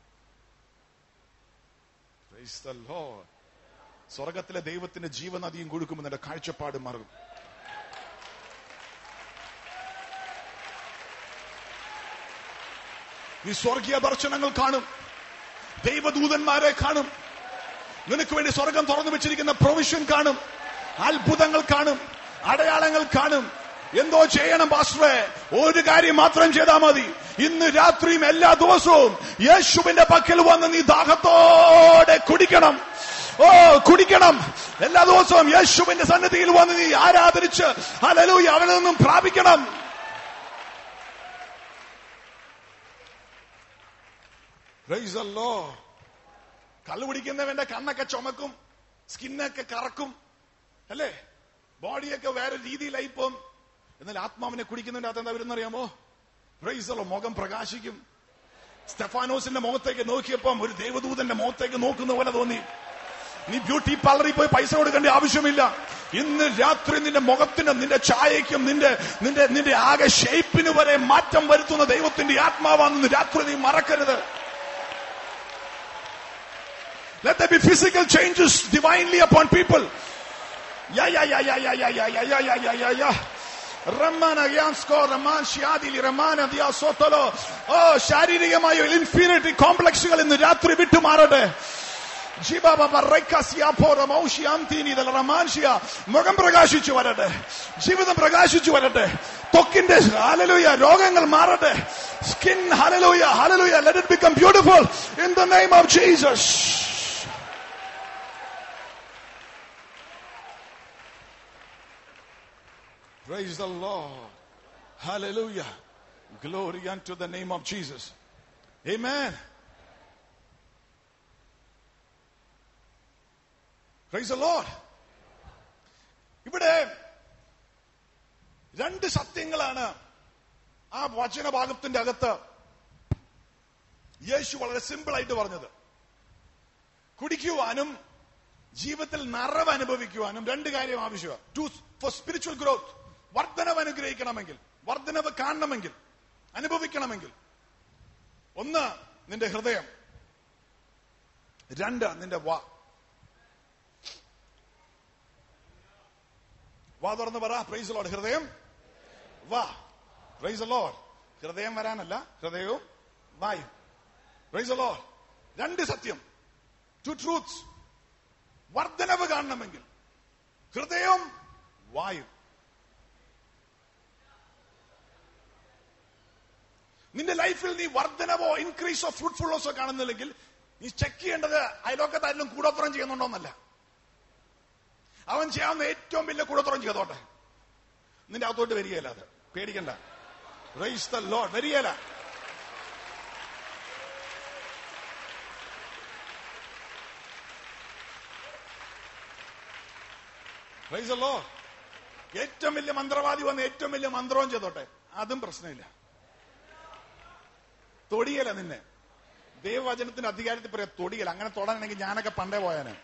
Praise the Lord. സ്വർഗത്തിലെ ദൈവത്തിന്റെ ജീവനദിയും കൊടുക്കുമ്പോൾ നിന്റെ കാഴ്ചപ്പാട് മാറും നീ സ്വർഗീയ ദർശനങ്ങൾ കാണും ദൈവദൂതന്മാരെ കാണും നിനക്ക് വേണ്ടി സ്വർഗം തുറന്നു വെച്ചിരിക്കുന്ന പ്രൊവിഷൻ കാണും അത്ഭുതങ്ങൾ കാണും അടയാളങ്ങൾ കാണും എന്തോ ചെയ്യണം പാസ്റ്ററെ ഒരു കാര്യം മാത്രം ചെയ്താൽ മതി ഇന്ന് രാത്രിയും എല്ലാ ദിവസവും യേശുവിന്റെ പക്കൽ വന്ന് നീ ദാഹത്തോടെ കുടിക്കണം ഓ കുടിക്കണം എല്ലാ ദിവസവും യേശുവിന്റെ സന്നിധിയിൽ വന്ന് നീ ആരാധരിച്ച് അലലൂയ അവനിൽ നിന്നും പ്രാപിക്കണം Praise the Lord. കള്ളു കുടിക്കുന്നവന്റെ കണ്ണൊക്കെ ചുമക്കും സ്കിന്നൊക്കെ കറക്കും അല്ലേ ബോഡിയൊക്കെ വേറെ രീതിയിലായി പോം എന്നാൽ ആത്മാവിനെ കുടിക്കുന്നതിന്റെ അകത്ത് എന്താ വരുന്നറിയാമോ പ്രൈസലോ മുഖം പ്രകാശിക്കും സ്റ്റെഫാനോസിന്റെ മുഖത്തേക്ക് നോക്കിയപ്പം ഒരു ദേവദൂതന്റെ മുഖത്തേക്ക് നോക്കുന്ന പോലെ തോന്നി നീ ബ്യൂട്ടി പാർലറിൽ പോയി പൈസ കൊടുക്കേണ്ട ആവശ്യമില്ല ഇന്ന് രാത്രി നിന്റെ മുഖത്തിന് നിന്റെ ഛായയ്ക്കും നിന്റെ നിന്റെ നിന്റെ ആകെ ഷേപ്പിന് വരെ മാറ്റം വരുത്തുന്ന ദൈവത്തിന്റെ ആത്മാവാണെന്ന് രാത്രി നീ മറക്കരുത് Let there be physical changes divinely upon people. Yeah, yeah, yeah, yeah, yeah, yeah, yeah, yeah, yeah, yeah, yeah, yeah, yeah. റമ്മാന യാൻസ്കോ റമ്മാൻ ഷിയാദിലി റമ്മാന Diya സോത്തലോ ഓ ശാരീരികമായ ഇൻഫീരിയറിറ്റി കോംപ്ലക്സുകൾ ഇന്ന് രാത്രി വിട്ടുമാറട്ടെ മുഖം പ്രകാശിച്ചു വരട്ടെ ജീവിതം പ്രകാശിച്ചു വരട്ടെ ത്വക്കിന്റെ ഹലലൂയ രോഗങ്ങൾ മാറട്ടെ skin hallelujah hallelujah let it become beautiful in the name of Jesus Praise the Lord. Hallelujah. Glory unto the name of Jesus. Amen. Praise the Lord. ഇവിടെ രണ്ട് സത്യങ്ങളാണ് ആ വചനഭാഗത്തിന്റെ അകത്ത് യേശു വളരെ സിമ്പിൾ ആയിട്ട് പറഞ്ഞത് കുടിക്കുവാനും ജീവിതത്തിൽ നിറവ് അനുഭവിക്കുവാനും രണ്ട് കാര്യം ആവശ്യമാണ് ടു ഫോർ സ്പിരിച്വൽ ഗ്രോത്ത് വർധനവ് അനുഗ്രഹിക്കണമെങ്കിൽ വർധനവ് കാണണമെങ്കിൽ അനുഭവിക്കണമെങ്കിൽ ഒന്ന് നിന്റെ ഹൃദയം രണ്ട് നിന്റെ വാ വാ തുറന്ന് പറ പ്രൈസ് ലോഡ് ഹൃദയം വാ പ്രൈസ് ലോഡ് ഹൃദയം വരാനല്ല ഹൃദയവും വായും പ്രൈസ് ലോഡ് രണ്ട് സത്യം ടു ട്രൂത്ത്സ് വർധനവ് കാണണമെങ്കിൽ ഹൃദയം വായും നിന്റെ ലൈഫിൽ നീ വർധനവോ ഇൻക്രീസോ ഫ്രൂട്ട്ഫുള്ളോസോ കാണുന്നില്ലെങ്കിൽ നീ ചെക്ക് ചെയ്യേണ്ടത് അയലോക്കത്തായാലും കൂടോത്രം ചെയ്യുന്നുണ്ടോന്നല്ല അവൻ ചെയ്യാവുന്ന ഏറ്റവും വലിയ കൂടോത്രം ചെയ്തോട്ടെ നിന്റെ അകത്തോട്ട് വരികയല്ല അത് പേടിക്കണ്ട റൈസ് ദ ലോഡ് വരികയല്ല Praise the Lord. ഏറ്റവും വലിയ മന്ത്രവാദി വന്ന് ഏറ്റവും വലിയ മന്ത്രവും ചെയ്തോട്ടെ അതും പ്രശ്നമില്ല തൊടിയല നിന്നെ ദൈവവചനത്തിന്റെ അധികാരത്തിൽ പറയാം തൊടിയല അങ്ങനെ തൊടാനെങ്കിൽ ഞാനൊക്കെ പണ്ടേ പോയാന്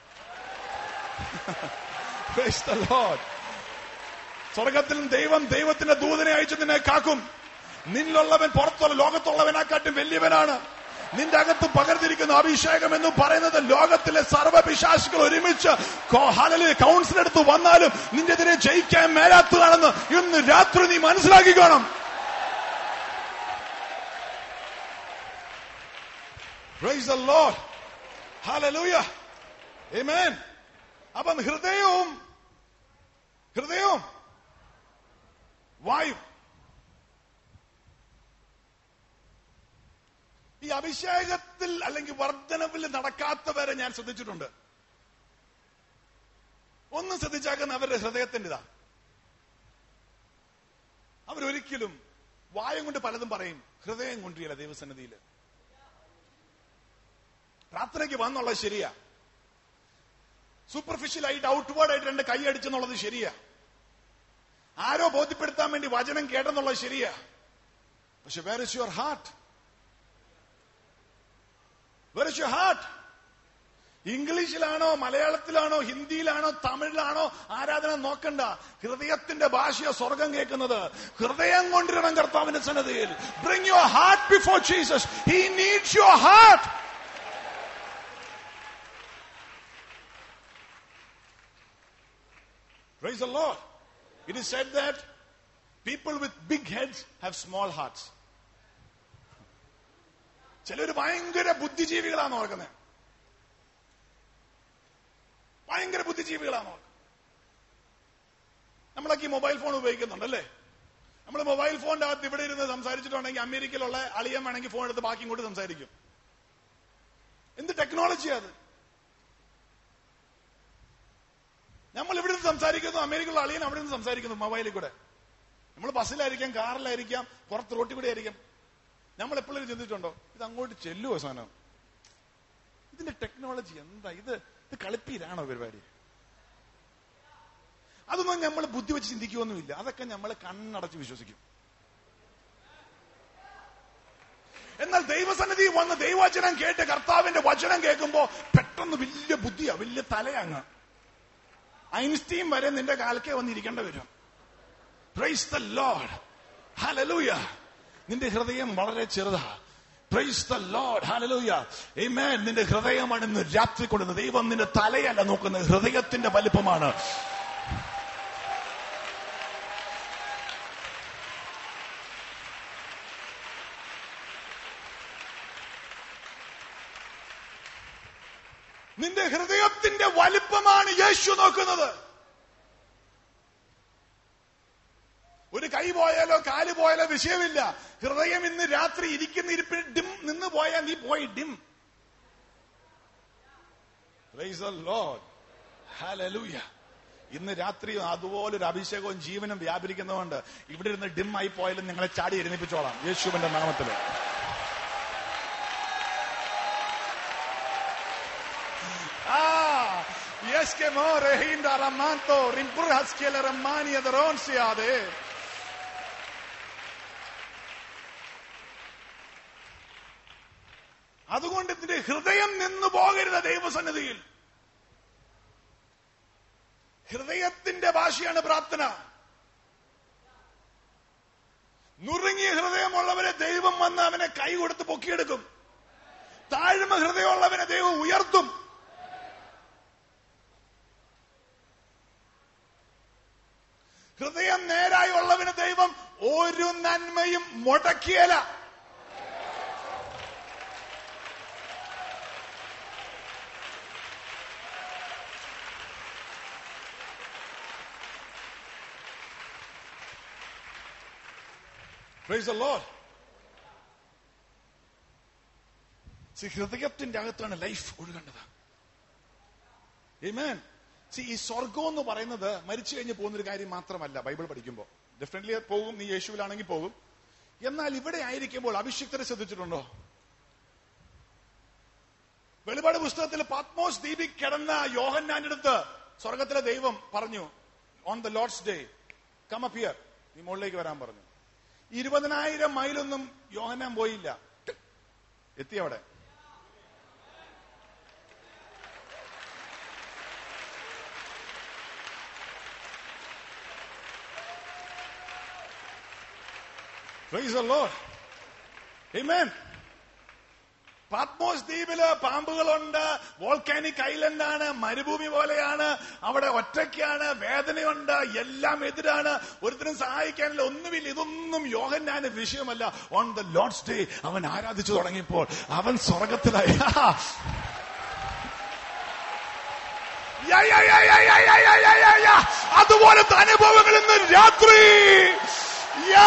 Praise the Lord. സ്വർഗത്തിൽ ദൈവം ദൈവത്തിന്റെ ദൂതനെ അയച്ചു നിന്നെ കാക്കും നിന്നിലുള്ളവൻ പുറത്തുള്ള ലോകത്തുള്ളവനെക്കാട്ടും വലിയവനാണ് നിന്റെ അകത്ത് പകർന്നിരിക്കുന്ന അഭിഷേകം എന്ന് പറയുന്നത് ലോകത്തിലെ സർവ്വപിശാസുകൾ ഒരുമിച്ച് കൗൺസിൽ എടുത്ത് വന്നാലും നിന്റെ എതിരെ ജയിക്കാൻ മേലാത്തതാണെന്ന് ഇന്ന് രാത്രി നീ മനസ്സിലാക്കിക്കോണം Praise the Lord. Hallelujah. Amen. അപ്പം ഹൃദയവും ഹൃദയവും വായും ഈ അഭിഷേകത്തിൽ അല്ലെങ്കിൽ വർധനവിൽ നടക്കാത്തവരെ ഞാൻ ശ്രദ്ധിച്ചിട്ടുണ്ട് ഒന്ന് ശ്രദ്ധിച്ചാക്കുന്ന അവരുടെ ഹൃദയത്തിൻ്റെതാ അവരൊരിക്കലും വായം കൊണ്ട് പലതും പറയും ഹൃദയം കൊണ്ടിരില്ല ദൈവസന്നിധിയിൽ പ്രാർത്ഥനയ്ക്ക് വന്നുള്ളത് ശരിയാ സൂപ്പർഫിഷ്യൽ ആയിട്ട് ഔട്ട്വേർഡ് ആയിട്ട് രണ്ട് കൈ അടിച്ചെന്നുള്ളത് ശരിയാ ആരോ ബോധ്യപ്പെടുത്താൻ വേണ്ടി വചനം കേട്ടെന്നുള്ളത് ശരിയാ പക്ഷെ where is your heart where is your heart ഇംഗ്ലീഷിലാണോ മലയാളത്തിലാണോ ഹിന്ദിയിലാണോ തമിഴിലാണോ ആരാധന നോക്കണ്ട ഹൃദയത്തിന്റെ ഭാഷയോ സ്വർഗം കേൾക്കുന്നത് ഹൃദയം കൊണ്ടിരണം കർത്താവിന്റെ സന്നദ്ധയിൽ bring your heart before Jesus he needs your heart Praise the Lord. It is said that people with big heads have small hearts. ചിലർ ഭയങ്കര ബുദ്ധിജീവികളാണ് ഓർക്കുന്നത് ഭയങ്കര ബുദ്ധിജീവികളാണ് ഓർക്കുന്നത് നമ്മളൊക്കെ ഈ മൊബൈൽ ഫോൺ ഉപയോഗിക്കുന്നുണ്ടല്ലേ നമ്മൾ മൊബൈൽ ഫോണിന്റെ അകത്ത് ഇവിടെ ഇരുന്ന് സംസാരിച്ചിട്ടുണ്ടെങ്കിൽ അമേരിക്കയിലുള്ള അളിയൻ വേണമെങ്കിൽ ഫോൺ എടുത്ത് ബാക്കി ഇങ്ങോട്ട് സംസാരിക്കും എന്ത് ടെക്നോളജിയാ അത് നമ്മൾ ഇവിടെ നിന്ന് സംസാരിക്കുന്നു അമേരിക്കയിലുള്ള അളിയൻ അവിടെ നിന്ന് സംസാരിക്കുന്നു മൊബൈലിൽ കൂടെ നമ്മൾ ബസ്സിലായിരിക്കാം കാറിലായിരിക്കാം പുറത്ത് റോട്ടിൽ കൂടെ ആയിരിക്കാം നമ്മൾ എപ്പോഴും ചിന്തിച്ചിട്ടുണ്ടോ ഇത് അങ്ങോട്ട് ചെല്ലുവോ സാധനം ഇതിന്റെ ടെക്നോളജി എന്താ ഇത് ഇത് കളിപ്പീരാണോ പരിപാടി അതൊന്നും നമ്മൾ ബുദ്ധി വെച്ച് ചിന്തിക്കുകയൊന്നുമില്ല അതൊക്കെ നമ്മൾ കണ്ണടച്ച് വിശ്വസിക്കും എന്നാൽ ദൈവസന്നിധി വന്ന് ദൈവവചനം കേട്ട് കർത്താവിന്റെ വചനം കേൾക്കുമ്പോ പെട്ടെന്ന് വലിയ ബുദ്ധിയാ വലിയ തലയങ്ങ് ഐൻസ്റ്റീൻ വരെ നിന്റെ കാലക്കെ വന്നിരിക്കേണ്ട വരും പ്രൈസ് ദ ലോഡ് ഹലലൂയ നിന്റെ ഹൃദയം വളരെ ചെറുതാ praise the Lord hallelujah Amen നിന്റെ ഹൃദയമാണ് ഇന്ന് രാത്രി കൊണ്ടുവന്നത് ദൈവം നിന്റെ തലയല്ല നോക്കുന്നത് ഹൃദയത്തിന്റെ വലിപ്പമാണ് നിന്റെ ഹൃദയത്തിന്റെ വലിപ്പമാണ് യേശു നോക്കുന്നത് ഒരു കൈ പോയാലോ കാല് പോയാലോ വിഷയമില്ല ഹൃദയം ഇന്ന് രാത്രി ഇരിക്കുന്ന ഇരിപ്പിൽ ഡിം നിന്ന് പോയാൽ നീ പോയി dim Praise the Lord. Hallelujah. ഇന്ന് രാത്രി അതുപോലൊരു അഭിഷേകവും ജീവനും വ്യാപരിക്കുന്നതുകൊണ്ട് ഇവിടെ ഇരുന്ന് ഡിം ആയി പോയാലും നിങ്ങളെ ചാടി എഴുന്നേപ്പിച്ചോളാം യേശുവിന്റെ നാമത്തില് Ah, y es que more hinda ramanto, rimpurhas que le ramani adron siade. അതുകൊണ്ട് ഇതിന്റെ ഹൃദയം നിന്നു പോകരുത് ദൈവസന്നിധിയിൽ ഹൃദയത്തിന്റെ ഭാഷയാണ് പ്രാർത്ഥന നുറുങ്ങിയ ഹൃദയമുള്ളവരെ ദൈവം വന്ന് അവനെ കൈ കൊടുത്ത് പൊക്കിയെടുക്കും താഴ്മ ഹൃദയമുള്ളവനെ ദൈവം ഉയർത്തും ഹൃദയം നേരായി ഉള്ളവന് ദൈവം ഒരു നന്മയും മുടക്കിയല Praise the Lord. See, ഹൃദയത്തിന്റെ അകത്താണ് ലൈഫ് ഒഴുകേണ്ടത് Amen. See, ഈ സ്വർഗം എന്ന് പറയുന്നത് മരിച്ചു കഴിഞ്ഞ് പോകുന്നൊരു കാര്യം മാത്രമല്ല ബൈബിൾ പഠിക്കുമ്പോൾ ഡെഫിനറ്റ്ലി പോകും നീ യേശുവിലാണെങ്കിൽ പോകും എന്നാൽ ഇവിടെ ആയിരിക്കുമ്പോൾ അഭിഷിക്തരെ ശ്രദ്ധിച്ചിട്ടുണ്ടോ വെളിപാട് പുസ്തകത്തിൽ പാത്മോസ് ദ്വീപിൽ കിടന്ന യോഹന്നാന്റെ അടുത്ത് സ്വർഗത്തിലെ ദൈവം പറഞ്ഞു on the Lord's day come up here നീ മുകളിലേക്ക് വരാൻ പറഞ്ഞു ഇരുപതിനായിരം മൈലൊന്നും യോഹന്നാൻ പോയില്ല എത്തി അവിടെ Praise the Lord. Amen. Patmos ദ്വീപില് പാമ്പുകളുണ്ട് വോൾക്കാനിക് ഐലൻഡ് ആണ് മരുഭൂമി പോലെയാണ് അവിടെ ഒറ്റയ്ക്കാണ് വേദനയുണ്ട് എല്ലാം എതിരാണ് ഒരുത്തരും സഹായിക്കാനില്ല ഒന്നുമില്ല ഇതൊന്നും യോഹന്നാന് വിഷയമല്ല ഓൺ ദ ലോഡ്സ് ഡേ അവൻ ആരാധിച്ചു തുടങ്ങിയപ്പോൾ അവൻ സ്വർഗത്തിലായി യാ, യാ, യാ, യാ, യാ, യാ, യാ, യാ, യാ, യാ. അതുപോലത്തെ അനുഭവങ്ങൾ ഇന്ന് രാത്രി യാ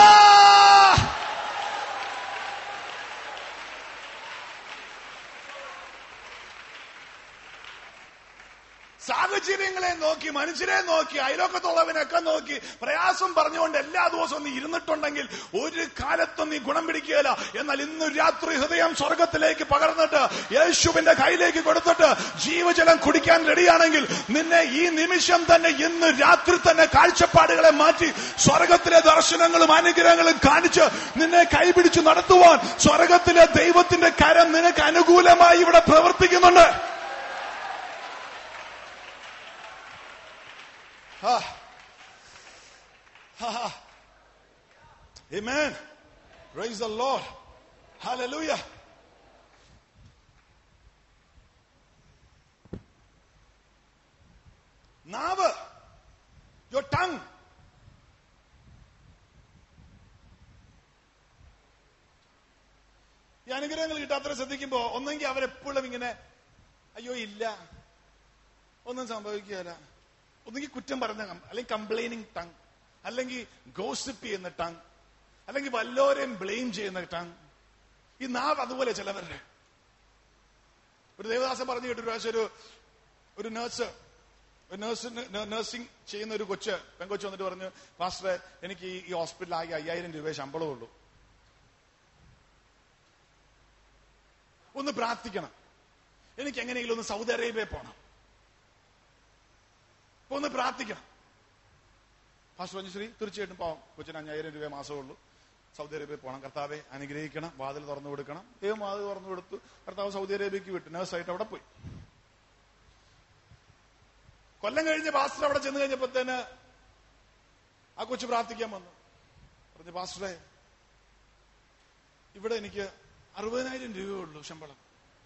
സാഹചര്യങ്ങളെ നോക്കി മനുഷ്യരെ നോക്കി അയലോക്കത്തുള്ളവനൊക്കെ നോക്കി പ്രയാസം പറഞ്ഞുകൊണ്ട് എല്ലാ ദിവസവും നീ ഇരുന്നിട്ടുണ്ടെങ്കിൽ ഒരു കാലത്തും നീ ഗുണം പിടിക്കുകയില്ല എന്നാൽ ഇന്ന് രാത്രി ഹൃദയം സ്വർഗത്തിലേക്ക് പകർന്നിട്ട് യേശുവിന്റെ കയ്യിലേക്ക് കൊടുത്തിട്ട് ജീവജലം കുടിക്കാൻ റെഡിയാണെങ്കിൽ നിന്നെ ഈ നിമിഷം തന്നെ ഇന്ന് രാത്രി തന്നെ കാഴ്ചപ്പാടുകളെ മാറ്റി സ്വർഗത്തിലെ ദർശനങ്ങളും അനുഗ്രഹങ്ങളും കാണിച്ച് നിന്നെ കൈപിടിച്ച് നടത്തുവാൻ സ്വർഗത്തിലെ ദൈവത്തിന്റെ കരം നിനക്ക് അനുകൂലമായി ഇവിടെ പ്രവർത്തിക്കുന്നുണ്ട് ആ. ആ, ആ. Amen. Praise the Lord. Hallelujah. നാവ് യുവർ ടങ് ഈ അനുഗ്രഹങ്ങൾ കിട്ടാത്ത ശ്രദ്ധിക്കുമ്പോ ഒന്നെങ്കിൽ അവരെപ്പോഴും ഇങ്ങനെ അയ്യോ ഇല്ല ഒന്നും സംഭവിക്കുകയില്ല ഒന്നെങ്കിൽ കുറ്റം പറഞ്ഞ കം- അല്ലെങ്കിൽ കംപ്ലൈനിങ് ടങ് അല്ലെങ്കിൽ ഗോസിപ്പ് ചെയ്യുന്ന ടങ് അല്ലെങ്കിൽ വല്ലോരെയും ബ്ലെയിം ചെയ്യുന്ന ടങ് ഈ നാവ് അതുപോലെ ചിലവരുടെ ഒരു ദേവദാസൻ പറഞ്ഞു കേട്ടു ഒരു പ്രാവശ്യം ഒരു ഒരു നേഴ്സ് ഒരു നേഴ്സിന് നഴ്സിംഗ് ചെയ്യുന്ന ഒരു കൊച്ച് പെങ്കൊച്ച് വന്നിട്ട് പറഞ്ഞു മാസ്റ്ററെ എനിക്ക് ഈ- ഈ ഹോസ്പിറ്റലിൽ ആകെ അയ്യായിരം രൂപ ശമ്പളമേ ഉള്ളൂ ഒന്ന് പ്രാർത്ഥിക്കണം എനിക്ക് എങ്ങനെയെങ്കിലും ഒന്ന് സൗദി അറേബ്യ പോണം അപ്പൊ ഒന്ന് പ്രാർത്ഥിക്കണം ഫാസ്റ്റ് പറഞ്ഞു ശ്രീ തീർച്ചയായിട്ടും പാവം കൊച്ചിന് അഞ്ഞായിരം രൂപ മാസമേ ഉള്ളൂ സൗദി അറേബ്യ പോകണം കർത്താവെ അനുഗ്രഹിക്കണം വാതിൽ തുറന്നു കൊടുക്കണം ദൈവം വാതിൽ തുറന്നു കൊടുത്തു കർത്താവ് സൗദി അറേബ്യക്ക് വിട്ടു നേഴ്സായിട്ട് അവിടെ പോയി കൊല്ലം കഴിഞ്ഞ് പാസ്റ്റർ അവിടെ ചെന്ന് കഴിഞ്ഞപ്പോഴത്തേന് ആ കൊച്ചു പ്രാർത്ഥിക്കാൻ വന്നു പറഞ്ഞു പാസ്റ്ററെ ഇവിടെ എനിക്ക് അറുപതിനായിരം രൂപയേ ഉള്ളൂ ശമ്പളം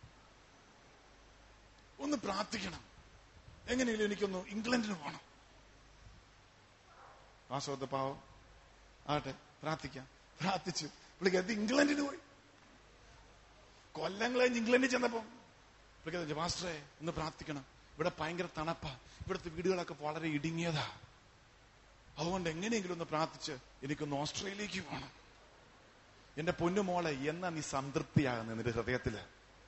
ഒന്ന് പ്രാർത്ഥിക്കണം എങ്ങനെയെങ്കിലും എനിക്കൊന്ന് ഇംഗ്ലണ്ടിന് പോകണം വാസവത്തെ പാവം ആട്ടെ പ്രാർത്ഥിക്കാം പ്രാർത്ഥിച്ചു പുള്ളിക്ക് അത് ഇംഗ്ലണ്ടിന് പോയി കൊല്ലം കഴിഞ്ഞ് ഇംഗ്ലണ്ടിൽ ചെന്നപ്പോ പുള്ളിക്ക് മാസ്റ്ററെ ഒന്ന് പ്രാർത്ഥിക്കണം ഇവിടെ ഭയങ്കര തണുപ്പാ ഇവിടുത്തെ വീടുകളൊക്കെ വളരെ ഇടുങ്ങിയതാ അതുകൊണ്ട് എങ്ങനെയെങ്കിലും ഒന്ന് പ്രാർത്ഥിച്ച് എനിക്കൊന്ന് ഓസ്ട്രേലിയക്ക് പോകണം എന്റെ പൊന്നുമോളെ എന്നാ നീ സംതൃപ്തിയാകുന്ന നിന്റെ ഹൃദയത്തില്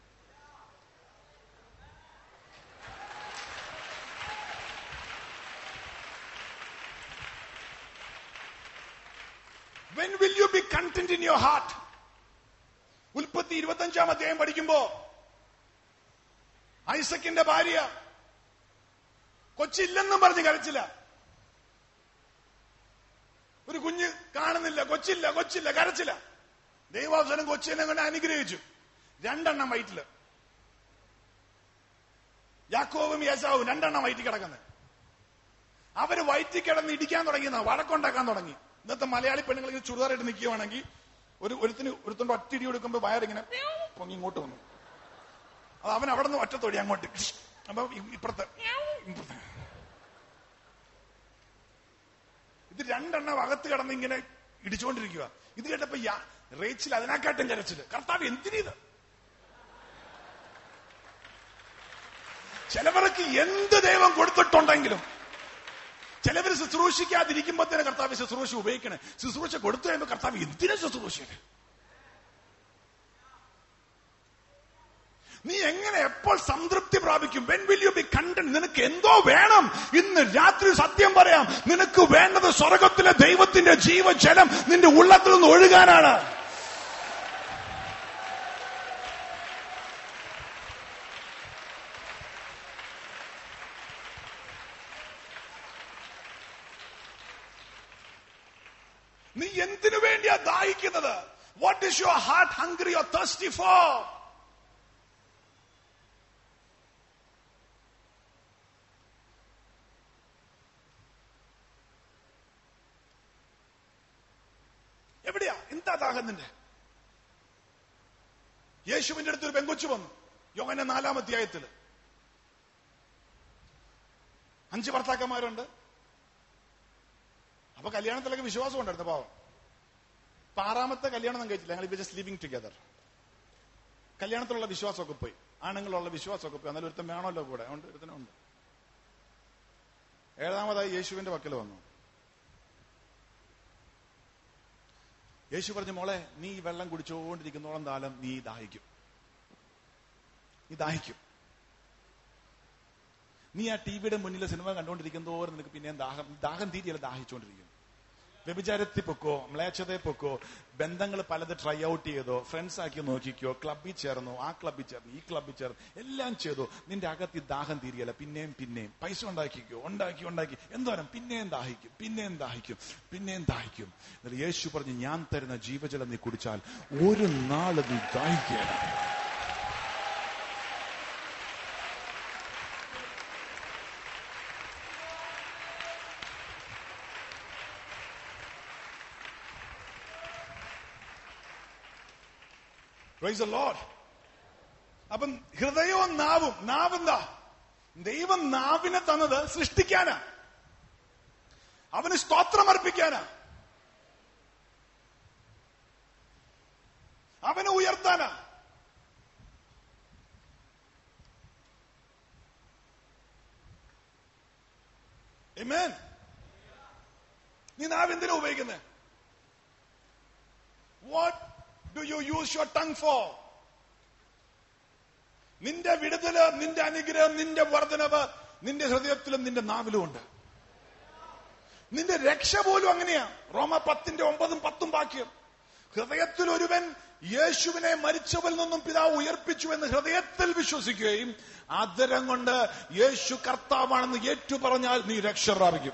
When will you be content in your heart? ഉൽപ്പത്തി ഇരുപത്തഞ്ചാം അധ്യായം പഠിക്കുമ്പോ ഐസക്കിന്റെ ഭാര്യ കൊച്ചില്ലെന്നും പറഞ്ഞ് കരച്ചില്ല ഒരു കുഞ്ഞ് കാണുന്നില്ല കൊച്ചില്ല കൊച്ചില്ല കരച്ചില്ല ദൈവാവസരം കൊച്ചിനെ കൊണ്ട് അനുഗ്രഹിച്ചു രണ്ടെണ്ണം വയറ്റില് യാക്കോവും യേശാവും രണ്ടെണ്ണം വയറ്റി കിടക്കുന്നത് അവര് വയറ്റി കിടന്ന് ഇടിക്കാൻ തുടങ്ങിയെന്ന വഴക്കുണ്ടാക്കാൻ തുടങ്ങി ഇന്നത്തെ മലയാളി പെണ്ണുങ്ങൾ ഇങ്ങനെ ചുടുതാറായിട്ട് നിൽക്കുവാണെങ്കിൽ ഒരു ഒരുത്തിന് ഒരുത്തോണ്ട് ഒറ്റയിടി കൊടുക്കുമ്പോൾ വയറിങ്ങനെ പൊങ്ങി ഇങ്ങോട്ട് വന്നു അത് അവൻ അവിടെ നിന്ന് ഒറ്റത്തോടി അങ്ങോട്ട് അപ്പൊ ഇ- ഇപ്പുറത്തെ ഇപ്പുറത്തെ ഇത് രണ്ടെണ്ണം അകത്ത് കിടന്ന് ഇങ്ങനെ ഇടിച്ചുകൊണ്ടിരിക്കുക ഇത് കേട്ടപ്പോ യാ- റേച്ചിൽ അതിനെക്കാട്ടും കരച്ചില് കർത്താവ് എന്തിനീത് ചിലവർക്ക് എന്ത് ദൈവം കൊടുത്തിട്ടുണ്ടെങ്കിലും ചിലവർ ശുശ്രൂഷിക്കാതിരിക്കുമ്പോ തന്നെ കർത്താവ് ശുശ്രൂഷ ഉപയോഗിക്കണേ ശുശ്രൂഷ കൊടുത്തു കഴിയുമ്പോ കർത്താവ് എന്തിനാ ശുശ്രൂഷ നീ എങ്ങനെ എപ്പോൾ സംതൃപ്തി പ്രാപിക്കും when will you be content നിനക്ക് എന്തോ വേണം ഇന്ന് രാത്രി സത്യം പറയാം നിനക്ക് വേണ്ടത് സ്വർഗത്തിലെ ദൈവത്തിന്റെ ജീവജലം നിന്റെ ഉള്ളത്തിൽ നിന്ന് ഒഴുകാനാണ് നീ എന്തിനു വേണ്ടിയാ ദാഹിക്കുന്നത് what is your heart hungry or thirsty for എവിടെയാ എന്താ ദാഹം നിന്റെ യേശുവിന്റെ അടുത്ത് ഒരു പെങ്കൊച്ചു വന്നു യോഗന്റെ നാലാം അധ്യായത്തില് അഞ്ച് ഭർത്താക്കന്മാരുണ്ട് അപ്പൊ കല്യാണത്തിലൊക്കെ വിശ്വാസം ഉണ്ടായിരുന്നു പാവം അപ്പൊ ആറാമത്തെ കല്യാണം ഒന്നും കഴിച്ചില്ല ഞങ്ങൾ ഇപ്പൊ ജസ്റ്റ് ലിവിങ് ടുഗദർ കല്യാണത്തിലുള്ള വിശ്വാസമൊക്കെ പോയി ആണുങ്ങളുള്ള വിശ്വാസമൊക്കെ പോയി എന്നാലും ഒരുത്തം വേണമല്ലോ കൂടെ അതുകൊണ്ട് ഒരുത്തനും ഉണ്ട് ഏഴാമതായി യേശുവിന്റെ പക്കൽ വന്നു യേശു പറഞ്ഞു മോളെ നീ ഈ വെള്ളം കുടിച്ചുകൊണ്ടിരിക്കുന്നോളം കാലം നീ ദാഹിക്കും നീ ദാഹിക്കും നീ ആ ടി വിയുടെ മുന്നിലെ സിനിമ കണ്ടുകൊണ്ടിരിക്കുന്നതോറും നിനക്ക് പിന്നെയും ദാഹം ദാഹം തീരെയല്ല ദാഹിച്ചുകൊണ്ടിരിക്കും വ്യഭിചാരത്തിൽ പൊക്കോ മ്ലേച്ഛതയിൽ പൊക്കോ ബന്ധങ്ങൾ പലത് ട്രൈ ഔട്ട് ചെയ്തോ ഫ്രണ്ട്സ് ആക്കി നോക്കിക്കോ ക്ലബിൽ ചേർന്നോ ആ ക്ലബിൽ ചേർന്നു ഈ ക്ലബിൽ ചേർന്നു എല്ലാം ചെയ്തോ നിന്റെ അകത്ത് ഈ ദാഹം തീരിയല്ല പിന്നെയും പിന്നെയും പൈസ ഉണ്ടാക്കിക്കോ ഉണ്ടാക്കി ഉണ്ടാക്കി എന്തോരം പിന്നെയും ദാഹിക്കും പിന്നെയും ദാഹിക്കും പിന്നെയും ദാഹിക്കും എന്നിട്ട് യേശു പറഞ്ഞു ഞാൻ തരുന്ന ജീവജലം നീ കുടിച്ചാൽ ഒരു നാള് നീ ദാഹിക്കുകയാണ് Praise the Lord. അപ്പം ഹൃദയവും നാവും നാവെന്താ ദൈവം നാവിനെ തന്നത് സൃഷ്ടിക്കാനാ അവന് സ്തോത്രം അർപ്പിക്കാനാ അവനെ ഉയർത്താനാ Amen. നീ നാവ് എന്തിനാ ഉപയോഗിക്കുന്നത് what do you use your tongue for നിന്റെ വിടുതല് നിന്റെ അനുഗ്രഹം നിന്റെ വർധനവ് നിന്റെ ഹൃദയത്തിലും നിന്റെ നാവിലും ഉണ്ട് നിന്റെ രക്ഷ പോലും അങ്ങനെയാ റോമ പത്തിന്റെ ഒമ്പതും പത്തും വാക്യം ഹൃദയത്തിൽ ഒരുവൻ യേശുവിനെ മരിച്ചവരിൽ നിന്നും പിതാവ് ഉയർപ്പിച്ചു എന്ന് ഹൃദയത്തിൽ വിശ്വസിക്കുകയും ആദരം കൊണ്ട് യേശു കർത്താവാണെന്ന് ഏറ്റു പറഞ്ഞാൽ നീ രക്ഷ പ്രാപിക്കും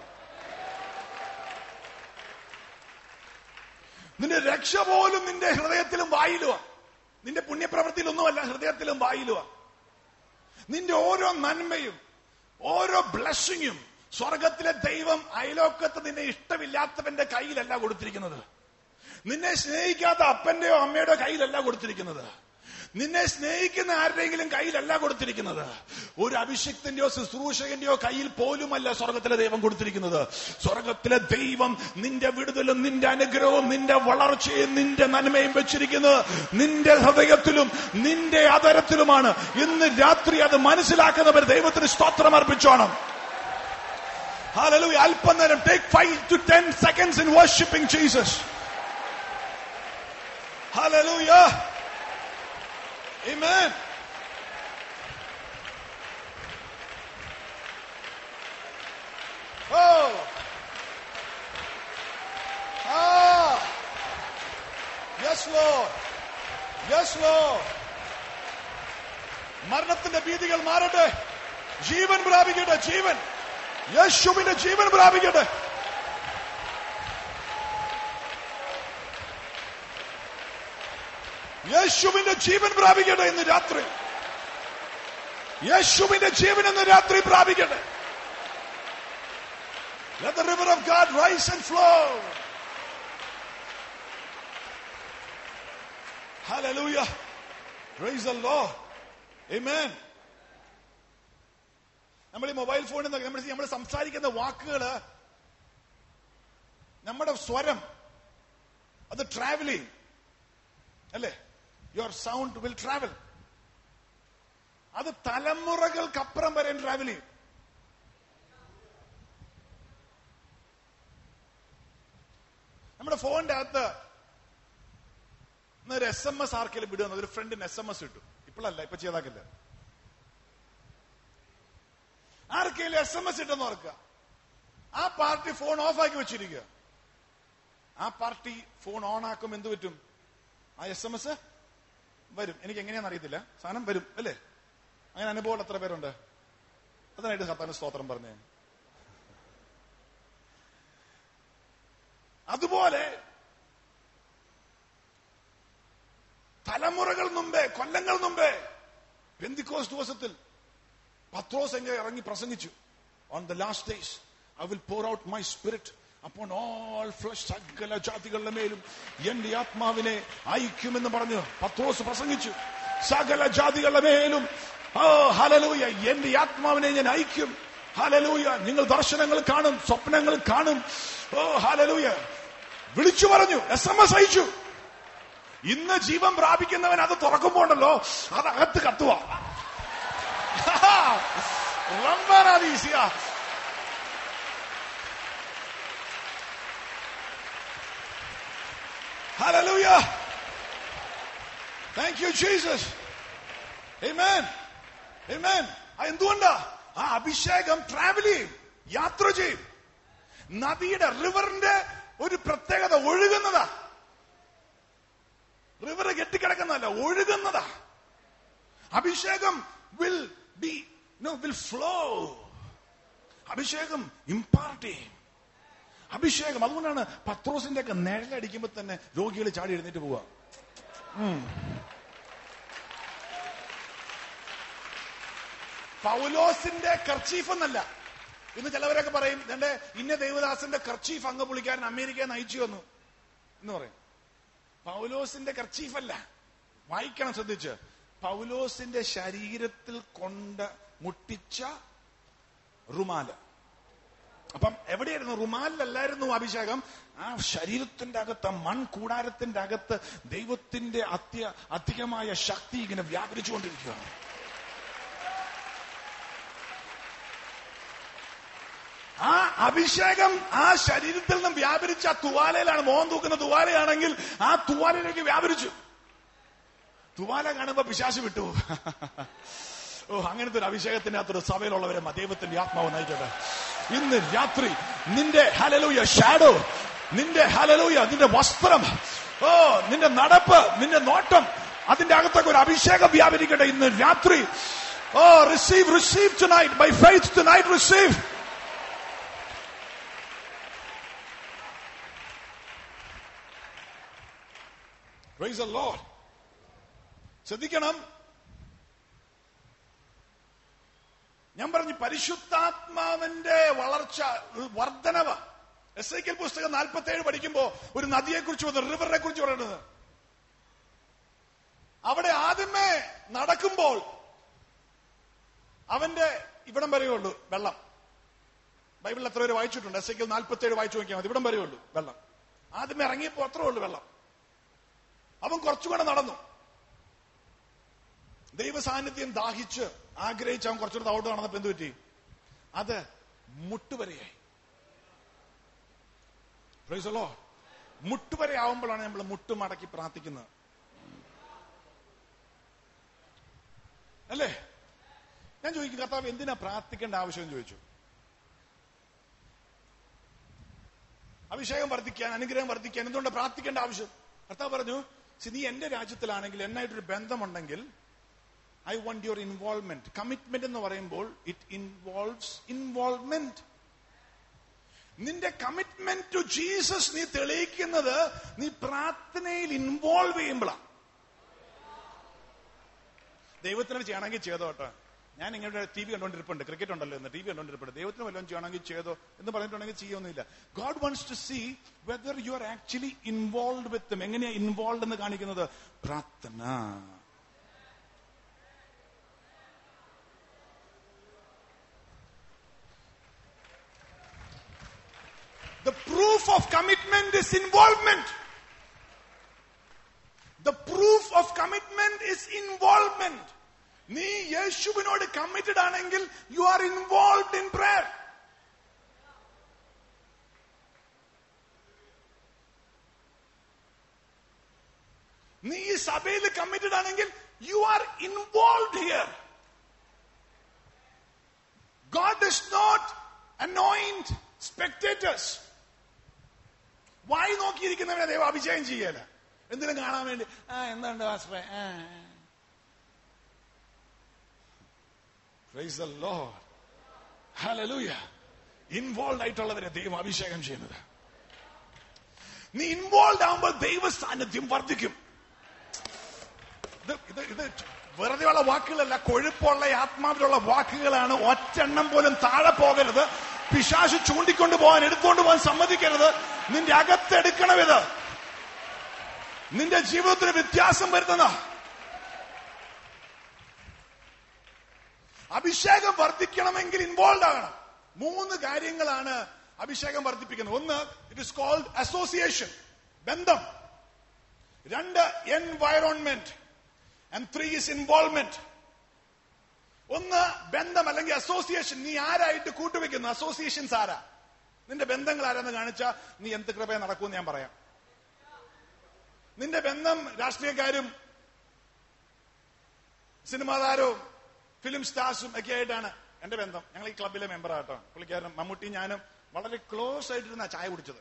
നിന്റെ രക്ഷ പോലും നിന്റെ ഹൃദയത്തിലും വായിലുവാ നിന്റെ പുണ്യപ്രവൃത്തിയിലൊന്നുമല്ല ഹൃദയത്തിലും വായിലുവാ നിന്റെ ഓരോ നന്മയും ഓരോ ബ്ലസ്സിങ്ങും സ്വർഗത്തിലെ ദൈവം അയലോക്കത്ത് നിന്നെ ഇഷ്ടമില്ലാത്തവന്റെ കയ്യിലല്ല കൊടുത്തിരിക്കുന്നത് നിന്നെ സ്നേഹിക്കാത്ത അപ്പന്റെയോ അമ്മയുടെയോ കയ്യിലല്ല കൊടുത്തിരിക്കുന്നത് നിന്നെ സ്നേഹിക്കുന്ന ആരുടെയെങ്കിലും കയ്യിലല്ല കൊടുത്തിരിക്കുന്നത് ഒരു അഭിഷിക്തന്റെയോ ശുശ്രൂഷകന്റെയോ കയ്യിൽ പോലുമല്ല സ്വർഗത്തിലെ ദൈവം കൊടുത്തിരിക്കുന്നത് സ്വർഗത്തിലെ ദൈവം നിന്റെ വിടുതലും നിന്റെ അനുഗ്രഹവും നിന്റെ വളർച്ചയും നിന്റെ നന്മയും വെച്ചിരിക്കുന്നത് നിന്റെ ഹൃദയത്തിലും നിന്റെ അതരത്തിലുമാണ് ഇന്ന് രാത്രി അത് മനസ്സിലാക്കുന്നവർ ദൈവത്തിന് സ്തോത്രം അർപ്പിച്ചോണം Hallelujah. അല്പനേരം take five to ten seconds in worshipping Jesus Hallelujah. Amen. Oh. Ah. Yes, Lord. Yes, Lord. മരണത്തിന്റെ ഭീതികൾ മാറട്ടെ ജീവൻ പ്രാപിക്കട്ടെ ജീവൻ യേശുവിന്റെ ജീവൻ പ്രാപിക്കട്ടെ യേശുവിന്റെ ജീവൻ പ്രാപിക്കട്ടെ ഇന്ന് രാത്രി യേശുവിന്റെ ജീവൻ ഇന്ന് രാത്രി പ്രാപിക്കട്ടെ Let the river of God rise and flow. Hallelujah. Praise the Lord. Amen. നമ്മൾ ഈ മൊബൈൽ ഫോണിൽ നിന്ന് നമ്മൾ നമ്മൾ സംസാരിക്കുന്ന വാക്കുകള് നമ്മുടെ സ്വരം അത് ട്രാവലിംഗ് അല്ലേ യുവർ സൗണ്ട് വിൽ ട്രാവൽ അത് തലമുറകൾക്കപ്പുറം വരെ ട്രാവൽ ചെയ്യും നമ്മുടെ ഫോണിന്റെ അകത്ത് ഒരു എസ് എം എസ് ആർക്കെങ്കിലും വിടുക ഒരു ഫ്രണ്ടിന് എസ് എം എസ് ഇട്ടു ഇപ്പോഴല്ല ഇപ്പൊ ചെയ്താക്കില്ല ആർക്കെങ്കിലും എസ് എം എസ് ഇട്ടെന്ന് ഓർക്കുക ആ പാർട്ടി ഫോൺ ഓഫ് ആക്കി വെച്ചിരിക്കുക ആ പാർട്ടി ഫോൺ ഓൺ ആക്കും എന്ത് പറ്റും ആ എസ് എം എസ് വരും എനിക്ക് എങ്ങനെയാണെന്ന് അറിയത്തില്ല സാധനം വരും അല്ലേ അങ്ങനെ അനുഭവം എത്ര പേരുണ്ട് അതിനായിട്ട് കർത്താന് സ്തോത്രം പറഞ്ഞേ അതുപോലെ തലമുറകൾ മുമ്പേ കൊല്ലങ്ങൾ മുമ്പേ പെന്തിക്കോസ് ദിവസത്തിൽ പത്രോസ് എങ്ങനെ ഇറങ്ങി പ്രസംഗിച്ചു on the last days I will pour out my spirit അപ്പോൾ ഓൾ ഫ്ലഷ് സകല ജാതികളുടെ മേലും എന്റെ ആത്മാവിനെ അയക്കുമെന്ന് പറഞ്ഞു പത്രോസ് പ്രസംഗിച്ചു സകല ജാതികളുടെ മേലും ഓ ഹലലൂയ എന്റെ ആത്മാവിനെ ഞാൻ അയക്കും ഹലലൂയ നിങ്ങൾ ദർശനങ്ങൾ കാണും സ്വപ്നങ്ങൾ കാണും ഓ ഹലലൂയ വിളിച്ചു പറഞ്ഞു എസ് എം എസ് അയച്ചു ഇന്ന് ജീവൻ പ്രാപിക്കുന്നവൻ അത് തുറക്കുമ്പോണ്ടല്ലോ അത് അകത്ത് കത്തുക റംബാനാദീസിയ Hallelujah. Thank you, Jesus. Amen. Amen. ആ എന്തുകൊണ്ടാ ആ അഭിഷേകം ട്രാവൽ ചെയ്യും യാത്ര ചെയ്യും നദിയുടെ റിവറിന്റെ ഒരു പ്രത്യേകത ഒഴുകുന്നതാ റിവർ കെട്ടിക്കിടക്കുന്നതല്ല ഒഴുകുന്നതാ അഭിഷേകം will be no will flow അഭിഷേകം ഇമ്പാർട്ട് ചെയ്യും അഭിഷേകം അതുകൊണ്ടാണ് പത്രോസിന്റെ ഒക്കെ നിഴലടിക്കുമ്പോ തന്നെ രോഗികൾ ചാടി എഴുന്നേറ്റ് പോവുക ഉം. പൗലോസിന്റെ കർച്ചീഫ് എന്നല്ല ഇന്ന് ചിലവരൊക്കെ പറയും എന്റെ ഇന്ന ദേവദാസന്റെ കർച്ചീഫ് അങ്ങ് പുള്ളിക്കാരൻ അമേരിക്കയെ നയിച്ചു വന്നു എന്ന് പറയും പൗലോസിന്റെ കർച്ചീഫ് അല്ല വായിക്കണം ശ്രദ്ധിച്ച് പൗലോസിന്റെ ശരീരത്തിൽ കൊണ്ട് മുട്ടിച്ച റുമാല് അപ്പം എവിടെയായിരുന്നു റുമാലിലല്ലായിരുന്നു അഭിഷേകം ആ ശരീരത്തിന്റെ അകത്ത് ആ മൺകൂടാരത്തിന്റെ അകത്ത് ദൈവത്തിന്റെ അത്യ അധികമായ ശക്തി ഇങ്ങനെ വ്യാപരിച്ചുകൊണ്ടിരിക്കുകയാണ് ആ അഭിഷേകം ആ ശരീരത്തിൽ നിന്നും വ്യാപരിച്ച ആ തുവാലയിലാണ് മോഹൻ തൂക്കുന്ന തുവാലയാണെങ്കിൽ ആ തുവാലയിലേക്ക് വ്യാപരിച്ചു തുവാല കാണുമ്പോ പിശാശ് വിട്ടു ഓ അങ്ങനത്തെ ഒരു അഭിഷേകത്തിന്റെ അകത്തൊരു സഭയിലുള്ളവരെ ദൈവത്തിന്റെ ആത്മാവ് നയിക്കട്ടെ ഇന്ന് രാത്രി നിന്റെ ഹലലൂയ ഷാഡോ നിന്റെ ഹലലൂയ നിന്റെ വസ്ത്രം ഓ നിന്റെ നടപ്പ് നിന്റെ നോട്ടം അതിന്റെ അകത്തൊക്കെ ഒരു അഭിഷേകം വ്യാപരിക്കട്ടെ ഇന്ന് രാത്രി oh receive receive tonight by faith tonight receive Praise the Lord. ശ്രദ്ധിക്കണം ഞാൻ പറഞ്ഞു പരിശുദ്ധാത്മാവിന്റെ വളർച്ച വർധനവ് എസ് ഐ കെൽ പുസ്തകം നാൽപ്പത്തി ഏഴ് പഠിക്കുമ്പോ ഒരു നദിയെ കുറിച്ച് വന്നു റിവറിനെ കുറിച്ച് പറയുന്നത് അവിടെ ആദ്യമേ നടക്കുമ്പോൾ അവന്റെ ഇവിടം വരെയുള്ളൂ വെള്ളം ബൈബിളിൽ എത്ര പേര് വായിച്ചിട്ടുണ്ട് എസ് ഐ കെൽ നാൽപ്പത്തി ഏഴ് വായിച്ചു നോക്കിയാൽ മതി ഇവിടം വരെയുള്ളൂ വെള്ളം ആദ്യമേ ഇറങ്ങിയപ്പോ അത്രേ ഉള്ളൂ വെള്ളം അവൻ കുറച്ചുകൂടെ നടന്നു ദൈവ സാന്നിധ്യം ദാഹിച്ച് ആഗ്രഹിച്ച് അവൻ കുറച്ചുകൂടെ തവോട്ട് നടന്നപ്പോ എന്ത് പറ്റി അത് മുട്ടുവരെയായി പ്രൈസലോ മുട്ടുവരെ ആവുമ്പോഴാണ് നമ്മൾ മുട്ടുമടക്കി പ്രാർത്ഥിക്കുന്നത് അല്ലേ ഞാൻ ചോദിക്കും കർത്താവ് എന്തിനാ പ്രാർത്ഥിക്കേണ്ട ആവശ്യം ചോദിച്ചു അഭിഷേകം വർദ്ധിക്കാൻ അനുഗ്രഹം വർദ്ധിക്കാൻ എന്തുകൊണ്ട് പ്രാർത്ഥിക്കേണ്ട ആവശ്യം കർത്താവ് പറഞ്ഞു "See, നീ എന്റെ രാജ്യത്തിലാണെങ്കിൽ എന്നായിട്ടൊരു ബന്ധമുണ്ടെങ്കിൽ I want your involvement commitment എന്ന് പറയുമ്പോൾ ഇറ്റ് ഇൻവോൾവ്സ് ഇൻവോൾവ്മെന്റ് നിന്റെ കമ്മിറ്റ്മെന്റ് ടു ജീസസ് നീ തെളിയിക്കുന്നത് നീ പ്രാർത്ഥനയിൽ ഇൻവോൾവ് ചെയ്യുമ്പോഴാണ് ദൈവത്തിന് ചെയ്യണമെങ്കിൽ ചെയ്തോ കേട്ടോ ഞാൻ ഇങ്ങനെ ടി വി കണ്ടോണ്ടിരിപ്പുണ്ട് ക്രിക്കറ്റ് ഉണ്ടല്ലോ ഇന്ന് ടി വി കണ്ടോണ്ടിരിപ്പുണ്ട് ദൈവത്തിന് വല്ലതും ചെയ്യണമെങ്കിൽ ചെയ്തോ എന്ന് പറഞ്ഞിട്ടുണ്ടെങ്കിൽ ചെയ്യൊന്നുമില്ല God wants to see whether you are actually involve with എങ്ങനെയാ ഇൻവോൾവ് എന്ന് കാണിക്കുന്നത് പ്രാർത്ഥന The proof of commitment is involvement. The proof of commitment is involvement. നീ യേശുവിനോട് കമ്മിറ്റഡ് ആണെങ്കിൽ you are involve in prayer നീ ഈ സഭയിൽ കമ്മിറ്റഡ് ആണെങ്കിൽ you are involve here God does not anoint spectators വായി നോക്കിയിരിക്കുന്നവനെ ദൈവം അഭിഷേകം ചെയ്യല എന്തിനും കാണാൻ വേണ്ടി ആ എന്തുണ്ട് വാസ്പേ praise the Lord hallelujah involve ആയിട്ടുള്ളവരെ ദൈവം അഭിഷേകം ചെയ്യുന്നത് നീ ഇൻവോൾവ് ആകുമ്പോൾ ദൈവ സാന്നിധ്യം വർദ്ധിക്കും ഇത് ഇത് ഇത് വെറുതെയുള്ള വാക്കുകളല്ല കൊഴുപ്പുള്ള ആത്മാവിലുള്ള വാക്കുകളാണ് ഒറ്റെണ്ണം പോലും താഴെ പോകരുത് പിശാശ് ചൂണ്ടിക്കൊണ്ട് പോകാൻ എടുത്തുകൊണ്ട് പോകാൻ സമ്മതിക്കരുത് നിന്റെ അകത്തെടുക്കണം ഇത് നിന്റെ ജീവിതത്തിന് വ്യത്യാസം വരുത്തുന്ന അഭിഷേകം വർദ്ധിക്കണമെങ്കിൽ ഇൻവോൾവ് ആകണം മൂന്ന് കാര്യങ്ങളാണ് അഭിഷേകം വർദ്ധിപ്പിക്കുന്നത് ഒന്ന് ഇറ്റ് ഇസ് കോൾഡ് അസോസിയേഷൻ ബന്ധം രണ്ട് environment and three is involvement ഒന്ന് ബന്ധം അല്ലെങ്കിൽ അസോസിയേഷൻ നീ ആരായിട്ട് കൂട്ടുവെക്കുന്നു അസോസിയേഷൻസ് ആരാ നിന്റെ ബന്ധങ്ങൾ ആരാന്ന് കാണിച്ചാ നീ എന്ത് കൃപയെ നടക്കുമെന്ന് ഞാൻ പറയാം നിന്റെ ബന്ധം രാഷ്ട്രീയക്കാരും സിനിമാ താരവും ഫിലിം സ്റ്റാർസും ഒക്കെ ആയിട്ടാണ് എന്റെ ബന്ധം ഞങ്ങൾ ഈ ക്ലബിലെ മെമ്പറാട്ടോ പുള്ളിക്കാരൻ മമ്മൂട്ടി ഞാനും വളരെ ക്ലോസ് ആയിട്ടിരുന്ന ചായ കുടിച്ചത്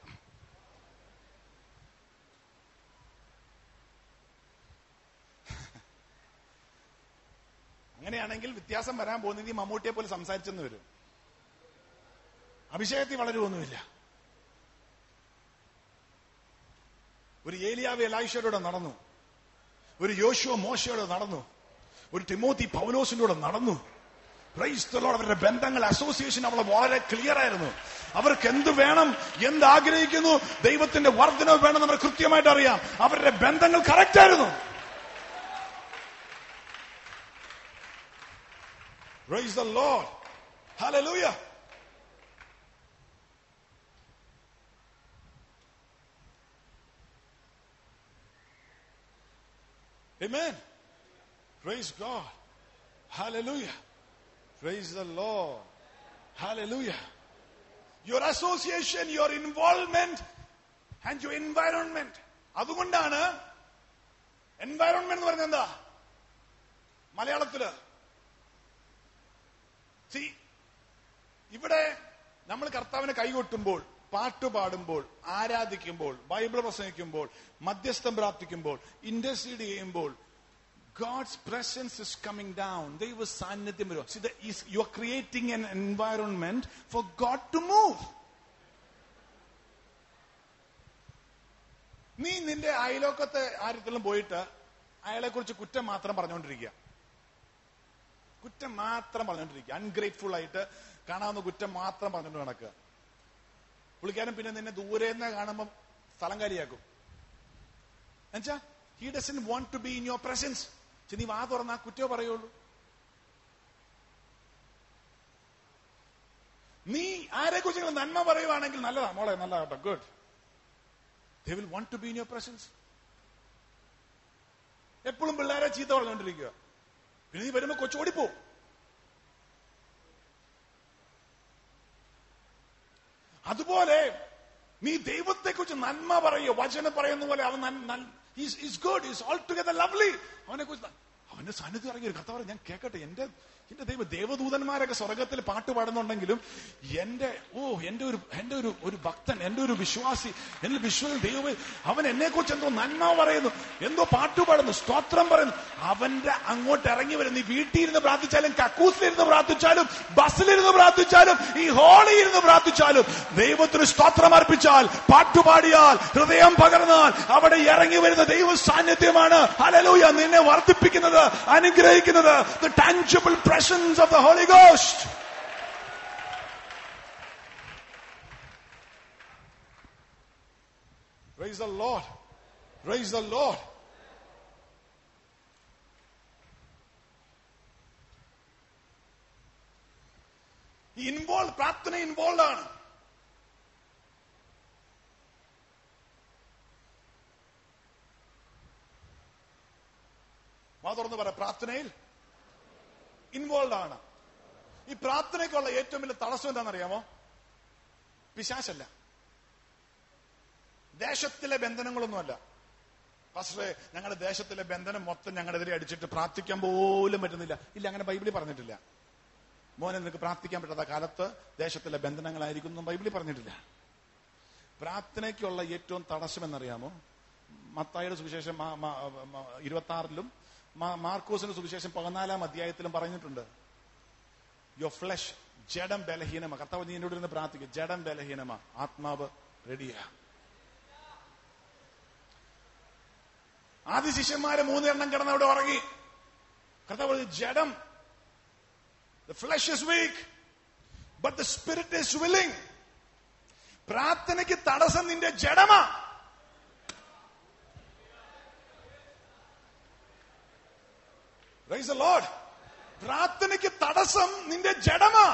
അങ്ങനെയാണെങ്കിൽ വ്യത്യാസം വരാൻ പോകുന്നത് ഈ മമ്മൂട്ടിയെ പോലെ സംസാരിച്ചെന്ന് വരും അഭിഷേകത്തിൽ വളരുമൊന്നുമില്ല ഒരു ഏലിയാവ് എലായിഷയുടെ നടന്നു ഒരു യോശുവ മോശയോടെ നടന്നു ഒരു ടിമോത്തി പൗലോസിന്റെ കൂടെ നടന്നു Praise the Lord. അവരുടെ ബന്ധങ്ങൾ അസോസിയേഷൻ അവളെ വളരെ ക്ലിയർ ആയിരുന്നു അവർക്ക് എന്ത് വേണം എന്ത് ആഗ്രഹിക്കുന്നു ദൈവത്തിന്റെ വർധന വേണം നമ്മൾ കൃത്യമായിട്ട് അറിയാം അവരുടെ ബന്ധങ്ങൾ കറക്റ്റ് ആയിരുന്നു Praise the Lord. Hallelujah. Amen. Praise God. Hallelujah. Praise the Lord. Hallelujah. Your association, your involvement, and your environment. അതുകൊണ്ടാണ് എൻവയറോൺമെന്റ് എന്ന് പറഞ്ഞ എന്താ മലയാളത്തില് സി ഇവിടെ നമ്മൾ കർത്താവിനെ കൈകൊട്ടുമ്പോൾ പാട്ട് പാടുമ്പോൾ ആരാധിക്കുമ്പോൾ ബൈബിൾ പ്രസംഗിക്കുമ്പോൾ മധ്യസ്ഥം പ്രാർത്ഥിക്കുമ്പോൾ ഇന്റർസീഡ് ചെയ്യുമ്പോൾ God's presence is coming down ദൈവ സാന്നിധ്യം വരും you are creating an environment for God to move നീ നിന്റെ അയലോക്കത്തെ ആരത്തിലും പോയിട്ട് അയാളെ കുറിച്ച് കുറ്റം മാത്രം പറഞ്ഞുകൊണ്ടിരിക്കുക കുറ്റം മാത്രം പറഞ്ഞുകൊണ്ടിരിക്കുക അൺഗ്രേറ്റ്ഫുൾ ആയിട്ട് കാണാവുന്ന കുറ്റം മാത്രം പറഞ്ഞുകൊണ്ട് നടക്കുക പുള്ളിക്കാരൻ പിന്നെ നിന്നെ ദൂരെ നിന്ന് കാണുമ്പോൾ സ്ഥലം കാലിയാക്കും എന്നുവെച്ചാ he doesn't want to be in your presence പക്ഷെ നീ വാ തുറന്ന കുറ്റോ പറയുള്ളൂ നീ ആരെ കുറിച്ച് നന്മ പറയുവാണെങ്കിൽ നല്ലതാ മോളെ നല്ല കേട്ടോ good they will want to be in your presence എപ്പോഴും പിള്ളേരെ ചീത്ത പറഞ്ഞുകൊണ്ടിരിക്കുക പിന്നെ നീ വരുമ്പോ കൊച്ചോടിപ്പോ അതുപോലെ നീ ദൈവത്തെക്കുറിച്ച് നന്മ പറയുക വചനം പറയുന്ന പോലെ അവൻ is good is all together lovely അവനെ കുറിച്ച് അവന്റെ സാന്നിധ്യം ഇറങ്ങി ഒരു കഥ പറയും ഞാൻ കേൾക്കട്ടെ എന്റെ എന്റെ ദൈവ ദേവദൂതന്മാരൊക്കെ സ്വർഗത്തിൽ പാട്ട് പാടുന്നുണ്ടെങ്കിലും എന്റെ ഓ എന്റെ ഒരു എന്റെ ഒരു ഒരു ഭക്തൻ എന്റെ ഒരു വിശ്വാസി എന്റെ വിശ്വാസം ദൈവം അവൻ എന്നെ കുറിച്ച് എന്തോ നന്മ പറയുന്നു എന്തോ പാട്ട് പാടുന്നു സ്തോത്രം പറയുന്നു അവന്റെ അങ്ങോട്ട് ഇറങ്ങി വരും നീ വീട്ടിൽ ഇരുന്ന് പ്രാർത്ഥിച്ചാലും കക്കൂസിലിരുന്ന് പ്രാർത്ഥിച്ചാലും ബസ്സിലിരുന്ന് പ്രാർത്ഥിച്ചാലും ഈ ഹോളിൽ ഇരുന്ന് പ്രാർത്ഥിച്ചാലും ദൈവത്തിന് സ്തോത്രം അർപ്പിച്ചാൽ പാട്ടുപാടിയാൽ ഹൃദയം പകർന്നാൽ അവിടെ ഇറങ്ങി വരുന്ന ദൈവ സാന്നിധ്യമാണ് ഹലലൂയ നിന്നെ വർദ്ധിപ്പിക്കുന്നത് അനുഗ്രഹിക്കുന്നത് the tangible presence of the Holy Ghost. Praise the Lord. Praise the Lord. Involve പ്രാർത്ഥന ഇൻവോൾവ് ആണ് വാ തുറന്ന് പറ പ്രാർത്ഥനയിൽ ഇൻവോൾവ് ആണ് ഈ പ്രാർത്ഥനയ്ക്കുള്ള ഏറ്റവും വലിയ തടസ്സം എന്താണെന്നറിയാമോ പിശാശല്ല ദേശത്തിലെ ബന്ധനങ്ങളൊന്നുമല്ല പക്ഷേ ഞങ്ങളുടെ ദേശത്തിലെ ബന്ധനം മൊത്തം ഞങ്ങളെതിരെ അടിച്ചിട്ട് പ്രാർത്ഥിക്കാൻ പോലും പറ്റുന്നില്ല ഇല്ല അങ്ങനെ ബൈബിളിൽ പറഞ്ഞിട്ടില്ല മോനെ നിനക്ക് പ്രാർത്ഥിക്കാൻ പറ്റാത്ത കാലത്ത് ദേശത്തിലെ ബന്ധനങ്ങളായിരിക്കും എന്നും ബൈബിളിൽ പറഞ്ഞിട്ടില്ല പ്രാർത്ഥനയ്ക്കുള്ള ഏറ്റവും തടസ്സം എന്നറിയാമോ മത്തായുടെ സുവിശേഷം ഇരുപത്തി ആറിലും മാർക്കോസിന്റെ സുവിശേഷം പതിനാലാം അധ്യായത്തിലും പറഞ്ഞിട്ടുണ്ട് യോ ഫ്ലഷ് ജഡം ബലഹീനമ കർത്താവ് നീ എന്നോട് ഇരുന്ന് പ്രാർത്ഥിക്കുക ജഡം ബലഹീനമ ആത്മാവ് റെഡിയാ ആദ്യ ശിഷ്യന്മാരെ മൂന്നെണ്ണം കിടന്ന് അവിടെ ഉറങ്ങി കർത്താവ് ജഡം the flesh is weak but the spirit is willing പ്രാർത്ഥനയ്ക്ക് തടസ്സം നിന്റെ ജഡമാ Praise the Lord. പ്രാർത്ഥനയ്ക്ക് തടസ്സം നിന്റെ ജഡമാ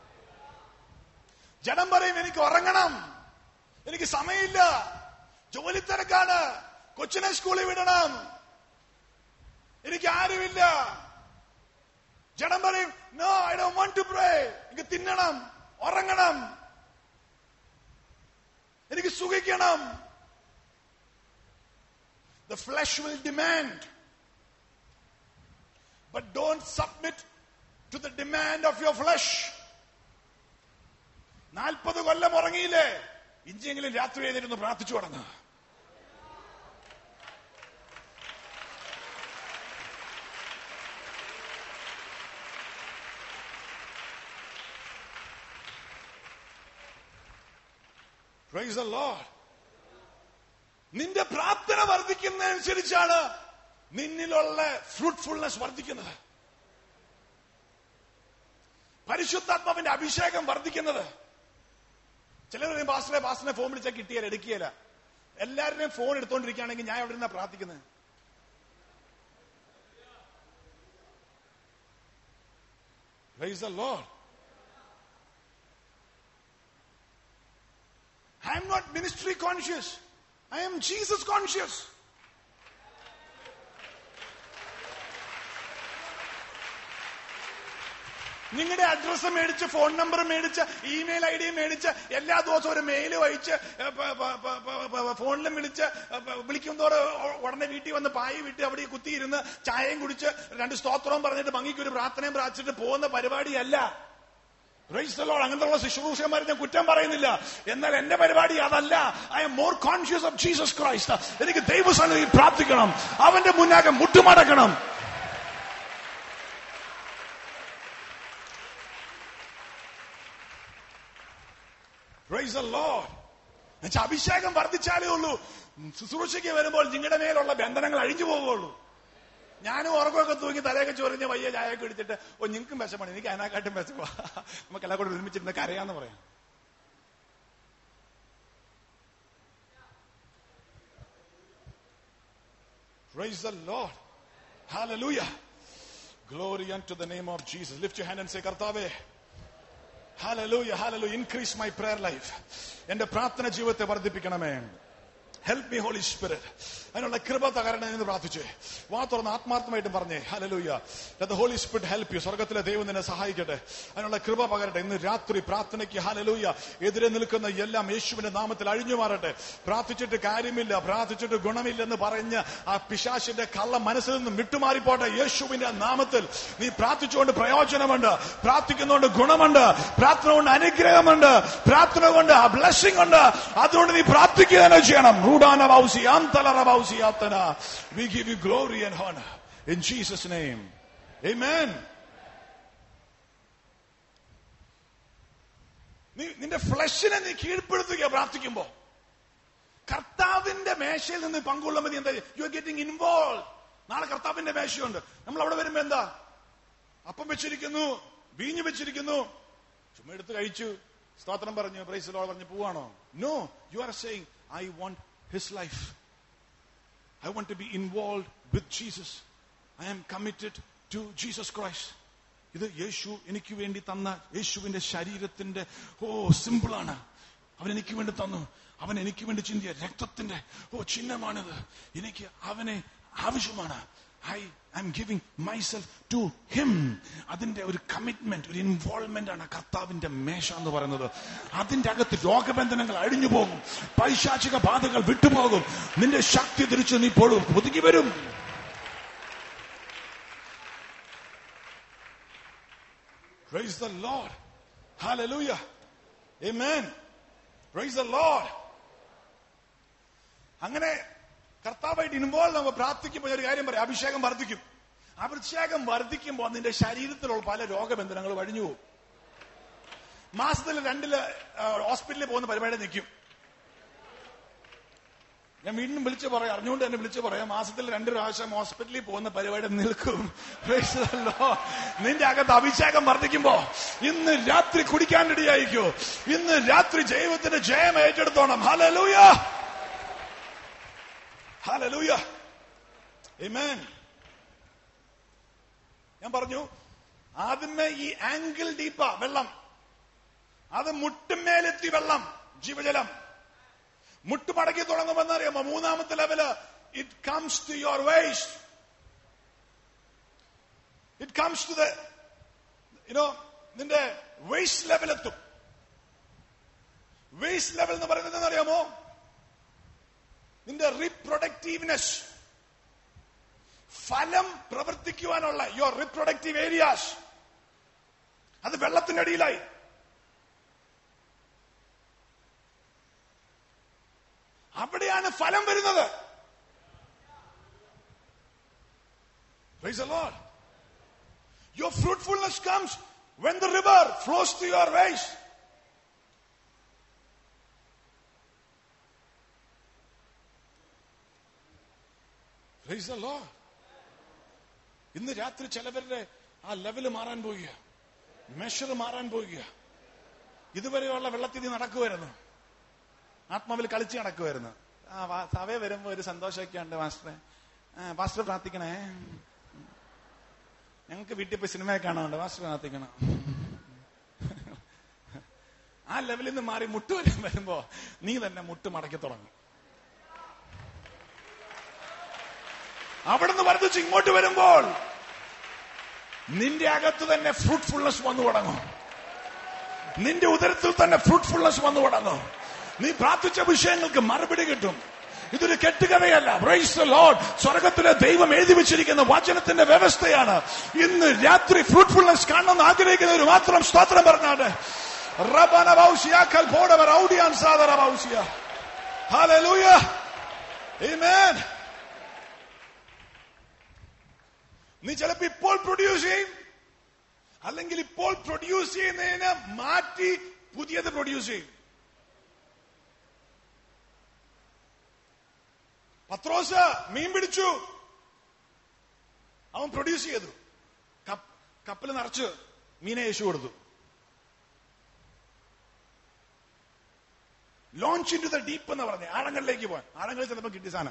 ജഡം പറയും എനിക്ക് ഉറങ്ങണം എനിക്ക് സമയമില്ല ജോലി തിരക്കാണ് കൊച്ചിനെ സ്കൂളിൽ വിടണം എനിക്ക് ആരുമില്ല ജഡം പറയും നോ ഐ ഡോ വോണ്ട് ടു പ്രേ എനിക്ക് തിന്നണം ഉറങ്ങണം എനിക്ക് സുഖിക്കണം the flesh will demand But don't submit to the demand of your flesh നാൽപ്പത് കൊല്ലം ഉറങ്ങിയില്ലേ ഇഞ്ചെങ്കിലും രാത്രി എഴുന്നേറ്റ് പ്രാർത്ഥിച്ചു തുടങ്ങുക Praise the Lord. നിന്റെ പ്രാർത്ഥന വർദ്ധിക്കുന്നതനുസരിച്ചാണ് നിന്നിലുള്ള ഫ്രൂട്ട്ഫുൾനെസ് വർദ്ധിക്കുന്നത് പരിശുദ്ധാത്മാവിന്റെ അഭിഷേകം വർദ്ധിക്കുന്നത് ചിലർ പറയും പാസ്റ്ററെ പാസ്റ്ററിനെ ഫോൺ വിളിച്ചാൽ കിട്ടിയാൽ എടുക്കുകയില്ല എല്ലാവരുടെയും ഫോൺ എടുത്തോണ്ടിരിക്കുകയാണെങ്കിൽ ഞാൻ എവിടെ നിന്നാ പ്രാർത്ഥിക്കുന്നത് Praise the Lord. I am not ministry conscious. I am Jesus conscious. നിങ്ങളുടെ അഡ്രസ്സ് മേടിച്ച് ഫോൺ നമ്പർ മേടിച്ച് ഇമെയിൽ ഐ ഡി മേടിച്ച് എല്ലാ ദിവസവും ഒരു മെയിൽ വായിച്ച് ഫോണിലും വിളിച്ച് വിളിക്കുന്തോടെ ഉടനെ വീട്ടിൽ വന്ന് പായി വിട്ട് അവിടെ കുത്തിയിരുന്ന് ചായയും കുടിച്ച് രണ്ട് സ്തോത്രവും പറഞ്ഞിട്ട് ഭംഗിക്ക് ഒരു പ്രാർത്ഥനയും പ്രാർത്ഥിച്ചിട്ട് പോകുന്ന പരിപാടിയല്ല റൈസ്തലോട് അങ്ങനത്തെ ശുശ്രൂഷന്മാരെ ഞാൻ കുറ്റം പറയുന്നില്ല എന്നാൽ എന്റെ പരിപാടി അതല്ല I'm more conscious of Jesus Christ എനിക്ക് ദൈവസന്നിധി പ്രാർത്ഥിക്കണം അവന്റെ മുന്നാകെ മുട്ടുമടക്കണം Praise the Lord. എന്നുവെച്ചാൽ അഭിഷേകം വർദ്ധിച്ചാലേ ഉള്ളൂ ശുശ്രൂഷയ്ക്ക് വരുമ്പോൾ നിങ്ങളുടെ മേലുള്ള ബന്ധനങ്ങൾ അഴിഞ്ഞു പോവുകയുള്ളൂ ഞാനും ഉറക്കമൊക്കെ തൂങ്ങി തലയൊക്കെ ചൊറിഞ്ഞ് വയ്യ ചായയൊക്കെ എടുത്തിട്ട് ഓ നിങ്ങൾക്കും വിഷമാണ് എനിക്ക് അതിനെക്കാട്ടും വിഷമാ നമുക്ക് എല്ലാം കൂടെ ഒരുമിച്ചിരുന്ന് കരയാന്ന് പറയാം Praise the Lord. Hallelujah. Glory unto the name of Jesus. Lift your hand and say, Kartave. Hallelujah, hallelujah. Increase my prayer life. എന്റെ പ്രാർത്ഥന ജീവിതത്തെ വർദ്ധിപ്പിക്കണമേ ഹെൽപ് മീ ഹോളി സ്പിരിറ്റ് അതിനുള്ള കൃപ തകരണേ എന്ന് പ്രാർത്ഥിച്ചേ വാ തുറന്ന് ആത്മാർത്ഥമായിട്ടും പറഞ്ഞേ hallelujah holy spirit help you സ്വർഗത്തിലെ ദൈവം നിന്നെ സഹായിക്കട്ടെ അതിനുള്ള കൃപ പകരട്ടെ ഇന്ന് രാത്രി പ്രാർത്ഥനയ്ക്ക് ഹലലൂയ എതിരെ നിൽക്കുന്ന എല്ലാം യേശുവിന്റെ നാമത്തിൽ അഴിഞ്ഞു മാറട്ടെ പ്രാർത്ഥിച്ചിട്ട് കാര്യമില്ല പ്രാർത്ഥിച്ചിട്ട് ഗുണമില്ലെന്ന് പറഞ്ഞ് ആ പിശാശിന്റെ കള്ള മനസ്സിൽ നിന്നും വിട്ടുമാറിപ്പോട്ടെ യേശുവിന്റെ നാമത്തിൽ നീ പ്രാർത്ഥിച്ചുകൊണ്ട് പ്രയോജനമുണ്ട് പ്രാർത്ഥിക്കുന്നതുകൊണ്ട് ഗുണമുണ്ട് പ്രാർത്ഥന കൊണ്ട് അനുഗ്രഹമുണ്ട് പ്രാർത്ഥന കൊണ്ട് ബ്ലെസ്സിംഗ് ഉണ്ട് അതുകൊണ്ട് നീ പ്രാർത്ഥിക്കുക തന്നെ ചെയ്യണം റൂഡാന ബൗസി അന്തലറ ബൗസി ആത്തന we give you glory and honour in Jesus name amen നീ നിന്റെ ഫ്ലഷിനെ നീ കീഴ്പ്പെടുത്തുക പ്രാർത്ഥിക്കുമ്പോ കർത്താവിന്റെ മേശയിൽ നിന്ന് പങ്കുകൊള്ളുമ്പോൾ നീ എന്താ യു ആർ ഗെറ്റിംഗ് ഇൻവോൾവ് നാളെ കർത്താവിന്റെ മേശയുണ്ട് നമ്മൾ അവിടെ വരുമ്പോ എന്താ അപ്പം വെച്ചിരിക്കുന്നു വീഞ്ഞു വെച്ചിരിക്കുന്നു ചുമ്മാ എടുത്ത് കഴിച്ചു സ്തോത്രം പറഞ്ഞു പ്രൈസ് ലോഡ് പറഞ്ഞു പോവാണോ no you are saying I want his life I want to be involve with Jesus I am committed to Jesus Christ ഇത് യേശു എനിക്ക് വേണ്ടി തന്ന യേശുവിന്റെ ശരീരത്തിന്റെ ഓ സിമ്പിളാണ് അവൻ എനിക്ക് വേണ്ടി തന്നു അവൻ എനിക്ക് വേണ്ടി ചിന്തിയ രക്തത്തിന്റെ ഓ ചിഹ്നമാണിത് എനിക്ക് അവനെ ആവശ്യമാണ് I I'm giving myself to him അതിന്റെ ഒരു കമ്മിറ്റ്മെന്റ് ഒരു ഇൻവോൾവ്മെന്റ് ആണ് കർത്താവിന്റെ മേശ എന്ന് പറയുന്നത് അതിന്റെ അകത്ത് രോഗബന്ധനങ്ങൾ അഴിഞ്ഞു പോകും പൈശാചിക ബാധകൾ വിട്ടുപോകും നിന്റെ ശക്തി തിരിച്ച് നീ പോളും ഒതുങ്ങി വരും Praise the Lord. Hallelujah. Amen. Praise the Lord. അങ്ങനെ കർത്താവായിട്ട് ഇൻവോൾവ് നമ്മൾ പ്രാർത്ഥിക്കുമ്പോൾ ഒരു കാര്യം പറയാം അഭിഷേകം വർദ്ധിക്കും അഭിഷേകം വർദ്ധിക്കുമ്പോൾ നിന്റെ ശരീരത്തിലുള്ള പല രോഗബന്ധനങ്ങൾ വഴിഞ്ഞു പോകും മാസത്തിൽ രണ്ടില് ഹോസ്പിറ്റലിൽ പോകുന്ന പരിപാടി നിൽക്കും ഞാൻ വീണ്ടും വിളിച്ചു പറയാം അറിഞ്ഞുകൊണ്ട് തന്നെ വിളിച്ചു പറയാം മാസത്തിൽ രണ്ട് പ്രാവശ്യം ഹോസ്പിറ്റലിൽ പോകുന്ന പരിപാടി നിൽക്കും Praise the Lord. നിന്റെ അകത്ത് അഭിഷേകം വർദ്ധിക്കുമ്പോ ഇന്ന് രാത്രി കുടിക്കാൻ റെഡിയായിക്കോ ഇന്ന് രാത്രി ജൈവത്തിന്റെ ജയം ഏറ്റെടുത്തോണം ഹലലൂയ ഹലലൂയ Amen. ഞാൻ പറഞ്ഞു ആദ്യമേ ഈ ആംഗിൾ ഡീപ്പ വെള്ളം അത് മുട്ടുമേലെത്തി വെള്ളം ജീവജലം മുട്ടുമടക്കി തുടങ്ങുമെന്ന് അറിയാമോ മൂന്നാമത്തെ level it comes to your waist it comes to the you know നിന്റെ വേസ്റ്റ് ലെവൽ എത്തും വേസ്റ്റ് ലെവൽ എന്ന് പറയുന്നത് എന്താണെന്നറിയാമോ നിന്റെ റീപ്രൊഡക്റ്റീവ്നെസ് ഫലം പ്രവർത്തിക്കുവാനുള്ള യുവർ റീപ്രൊഡക്റ്റീവ് ഏരിയാസ് അത് വെള്ളത്തിന്റെ അടിയിലായി അവിടെയാണ് ഫലം വരുന്നത് Praise the Lord. Your fruitfulness comes when the river flows through your ways. Praise the Lord. ഇന്ന് രാത്രി ചിലവരുടെ ആ ലെവല് മാറാൻ പോവുക മെഷർ മാറാൻ പോവുക ഇതുവരെയുള്ള വെള്ളത്തിൽ നീ നടക്കുമായിരുന്നു ആത്മാവിൽ കളിച്ച് നടക്കുമായിരുന്നു ആ വാ- സഭ വരുമ്പോ ഒരു സന്തോഷമൊക്കെ ഉണ്ട് മാസ്റ്ററെ ആ, പാസ്റ്റർ പ്രാർത്ഥിക്കണേ ഞങ്ങൾക്ക് വീട്ടിൽ പോയി സിനിമയെ കാണാറുണ്ട് മാസ്റ്റർ പ്രാർത്ഥിക്കണം ആ ലെവലിൽ നിന്ന് മാറി മുട്ട് വരാൻ വരുമ്പോ നീ തന്നെ മുട്ട് മടക്കി തുടങ്ങും അവിടുന്ന് വർദ്ധിച്ച് ഇങ്ങോട്ട് വരുമ്പോൾ നിന്റെ അകത്ത് തന്നെ ഫ്രൂട്ട്ഫുൾനെസ് വന്നു തുടങ്ങും നിന്റെ ഉദരത്തിൽ തന്നെ ഫ്രൂട്ട്ഫുൾനെസ് വന്നു തുടങ്ങും നീ പ്രാർത്ഥിച്ച വിഷയങ്ങൾക്ക് മറുപടി കിട്ടും ഇതൊരു കെട്ടുകഥയല്ല പ്രൈസ് ദ ലോർഡ് സ്വർഗത്തിലെ ദൈവം എഴുതി വെച്ചിരിക്കുന്ന വചനത്തിന്റെ വ്യവസ്ഥയാണ് ഇന്ന് രാത്രി ഫ്രൂട്ട്ഫുൾനെസ് കാണണമെന്ന് ആഗ്രഹിക്കുന്നവർ മാത്രം സ്തോത്രം പറഞ്ഞാണ് റബന ബൗസിയ കൽപോടവർ ഔഡിയാൻ സാദറ ബൗസിയ ഹല്ലേലൂയ ആമേൻ നീ ചിലപ്പോ ഇപ്പോൾ പ്രൊഡ്യൂസ് ചെയ്യും അല്ലെങ്കിൽ ഇപ്പോൾ പ്രൊഡ്യൂസ് ചെയ്യുന്നതിന് മാറ്റി പുതിയത് പ്രൊഡ്യൂസ് ചെയ്യും പത്രോസ് മീൻ പിടിച്ചു അവൻ പ്രൊഡ്യൂസ് ചെയ്തു കപ്പൽ നിറച്ച് മീനെ യേശു കൊടുത്തു launch into the deep എന്ന് പറഞ്ഞ് ആഴങ്ങളിലേക്ക് പോകാൻ ആഴങ്ങളിൽ ചിലപ്പോൾ കിട്ടിയ സാധനം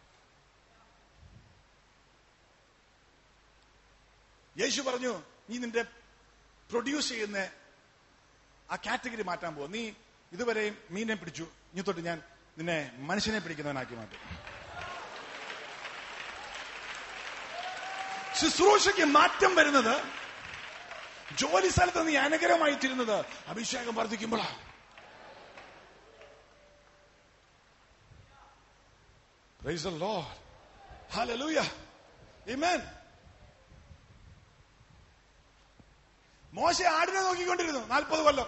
യേശു പറഞ്ഞു നീ നിന്റെ പ്രൊഡ്യൂസ് ചെയ്യുന്ന ആ കാറ്റഗറി മാറ്റാൻ പോകും നീ ഇതുവരെയും മീനെ പിടിച്ചു ഇനി തൊട്ട് ഞാൻ നിന്നെ മനുഷ്യനെ പിടിക്കുന്നവനാക്കി മാറ്റും ശുശ്രൂഷയ്ക്ക് മാറ്റം വരുന്നത് ജോലി സ്ഥലത്ത് നീ അനുഗ്രഹമായി തീരുന്നത് അഭിഷേകം വർദ്ധിക്കുമ്പോഴാണ് Praise the Lord. Hallelujah. Amen. മോശ ആടിനെ നോക്കിക്കൊണ്ടിരുന്നു നാൽപ്പത് കൊല്ലം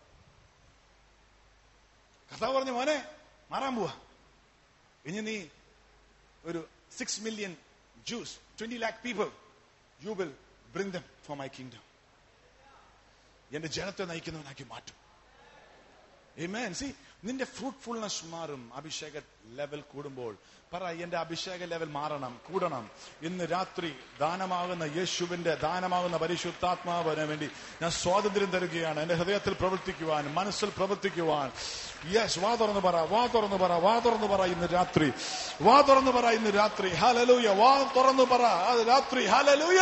കർത്താവ് പറഞ്ഞു മോനെ മാറാൻ പോവാ ഇനി നീ ഒരു six million Jews twenty lakh people you will bring them for my kingdom എന്റെ ജനത്തെ നയിക്കുന്നവനാക്കി മാറ്റും Amen. See, നിന്റെ ഫ്രൂട്ട്ഫുൾനെസ് മാറും അഭിഷേക ലെവൽ കൂടുമ്പോൾ പറ എന്റെ അഭിഷേക ലെവൽ മാറണം കൂടണം ഇന്ന് രാത്രി ദാനമാകുന്ന യേശുവിന്റെ ദാനമാകുന്ന പരിശുദ്ധാത്മാവിന് വേണ്ടി ഞാൻ സ്വാതന്ത്ര്യം തരുകയാണ് എന്റെ ഹൃദയത്തിൽ പ്രവർത്തിക്കുവാൻ മനസ്സിൽ പ്രവർത്തിക്കുവാൻ യെസ് വാ തുറന്ന് പറ വാ തുറന്ന് പറ വാ തുറന്ന് പറ ഇന്ന് രാത്രി വാ തുറന്ന് പറ ഇന്ന് രാത്രി ഹലലൂയ വാ തുറന്ന് പറ അത് രാത്രി ഹലലൂയ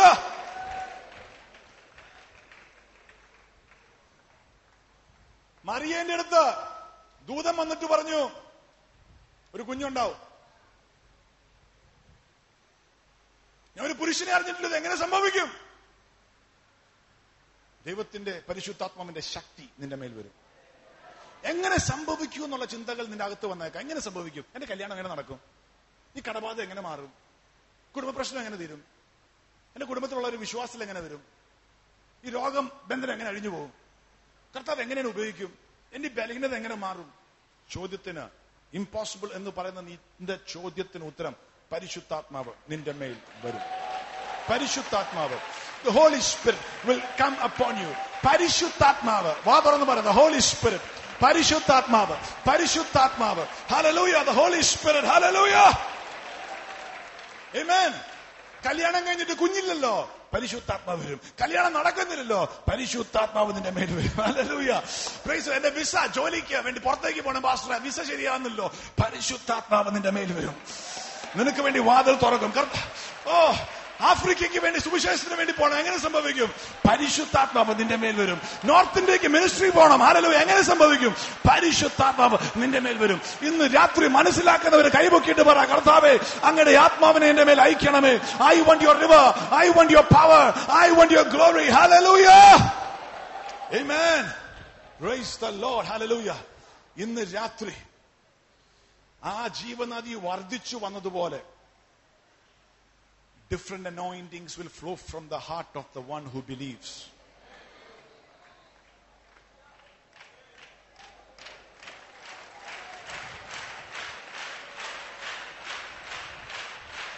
മറിയേന്റെ അടുത്ത് ദൂതൻ വന്നിട്ട് പറഞ്ഞു ഒരു കുഞ്ഞുണ്ടാവും ഞാൻ ഒരു പുരുഷനെ അറിഞ്ഞിട്ടില്ല ഇത് എങ്ങനെ സംഭവിക്കും ദൈവത്തിന്റെ പരിശുദ്ധാത്മാവിന്റെ ശക്തി നിന്റെ മേൽ വരും എങ്ങനെ സംഭവിക്കൂ എന്നുള്ള ചിന്തകൾ നിന്റെ അകത്ത് വന്നേക്കാം എങ്ങനെ സംഭവിക്കും എന്റെ കല്യാണം എങ്ങനെ നടക്കും ഈ കടബാധ എങ്ങനെ മാറും കുടുംബ പ്രശ്നം എങ്ങനെ തീരും എന്റെ കുടുംബത്തിലുള്ള ഒരു വിശ്വാസത്തിൽ എങ്ങനെ വരും ഈ രോഗം ബന്ധനം എങ്ങനെ അഴിഞ്ഞു പോകും കർത്താവ് എങ്ങനെയാണ് ഉപയോഗിക്കും എന്റെ ബലഹീനത എങ്ങനെ മാറും ചോദ്യത്തിന് ഇമ്പോസിബിൾ എന്ന് പറയുന്ന നിന്റെ ചോദ്യത്തിന് ഉത്തരം പരിശുദ്ധാത്മാവ് നിന്റെ മേൽ വരും പരിശുദ്ധാത്മാവ് The Holy Spirit will come upon you. പരിശുദ്ധാത്മാവ് വാ തുറന്ന് പറയുന്നത് ഹോളി സ്പിരിറ്റ് പരിശുദ്ധാത്മാവ് പരിശുദ്ധാത്മാവ് ഹലലൂയ the Holy Spirit hallelujah Amen. കല്യാണം കഴിഞ്ഞിട്ട് കുഞ്ഞില്ലല്ലോ പരിശുദ്ധാത്മാവ് വരും കല്യാണം നടക്കുന്നില്ലല്ലോ പരിശുദ്ധാത്മാവ് നിന്റെ മേൽ വരും ഹല്ലേലൂയ പ്രൈസ് എന്റെ വിസ ജോലിക്ക് വേണ്ടി പുറത്തേക്ക് പോകണം പാസ്റ്റർ വിസ ശരിയാവുന്നല്ലോ പരിശുദ്ധാത്മാവ് നിന്റെ മേൽ വരും നിനക്ക് വേണ്ടി വാതിൽ തുറക്കും കർത്ത- ഓ ആഫ്രിക്കയ്ക്ക് വേണ്ടി സുവിശേഷത്തിന് വേണ്ടി പോകണം എങ്ങനെ സംഭവിക്കും പരിശുദ്ധാത്മാവ് നിന്റെ മേൽ വരും നോർത്ത് ഇന്ത്യക്ക് മിനിസ്ട്രി പോകണം ആരല്ലോ എങ്ങനെ സംഭവിക്കും പരിശുദ്ധാത്മാവ് നിന്റെ മേൽ വരും ഇന്ന് രാത്രി മനസ്സിലാക്കുന്നവർ കൈപൊക്കിയിട്ട് പറ കർത്താവേ അങ്ങയുടെ ആത്മാവിനെ എന്റെ മേൽ അയക്കണമേ I want your river I want your power I want your glory hallelujah Amen. Praise the Lord. Hallelujah. ഇന്ന് രാത്രി ആ ജീവനദി വർദ്ധിച്ചു വന്നതുപോലെ different anointings will flow from the heart of the one who believes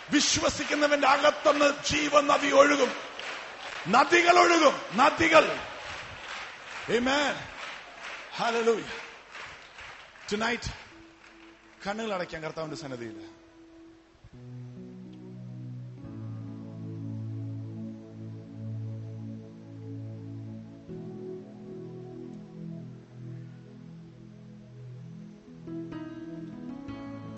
വിശ്വസിക്കുന്നവന്റെ അകത്തുനിന്ന് ജീവൻ നദി ഒഴുകും നദികൾ ഒഴുകും നദികൾ Amen. Hallelujah. Tonight, കണ്ണുകൾ അടയ്ക്കാൻ കർത്താവിന്റെ സന്നദ്ധിയില്ല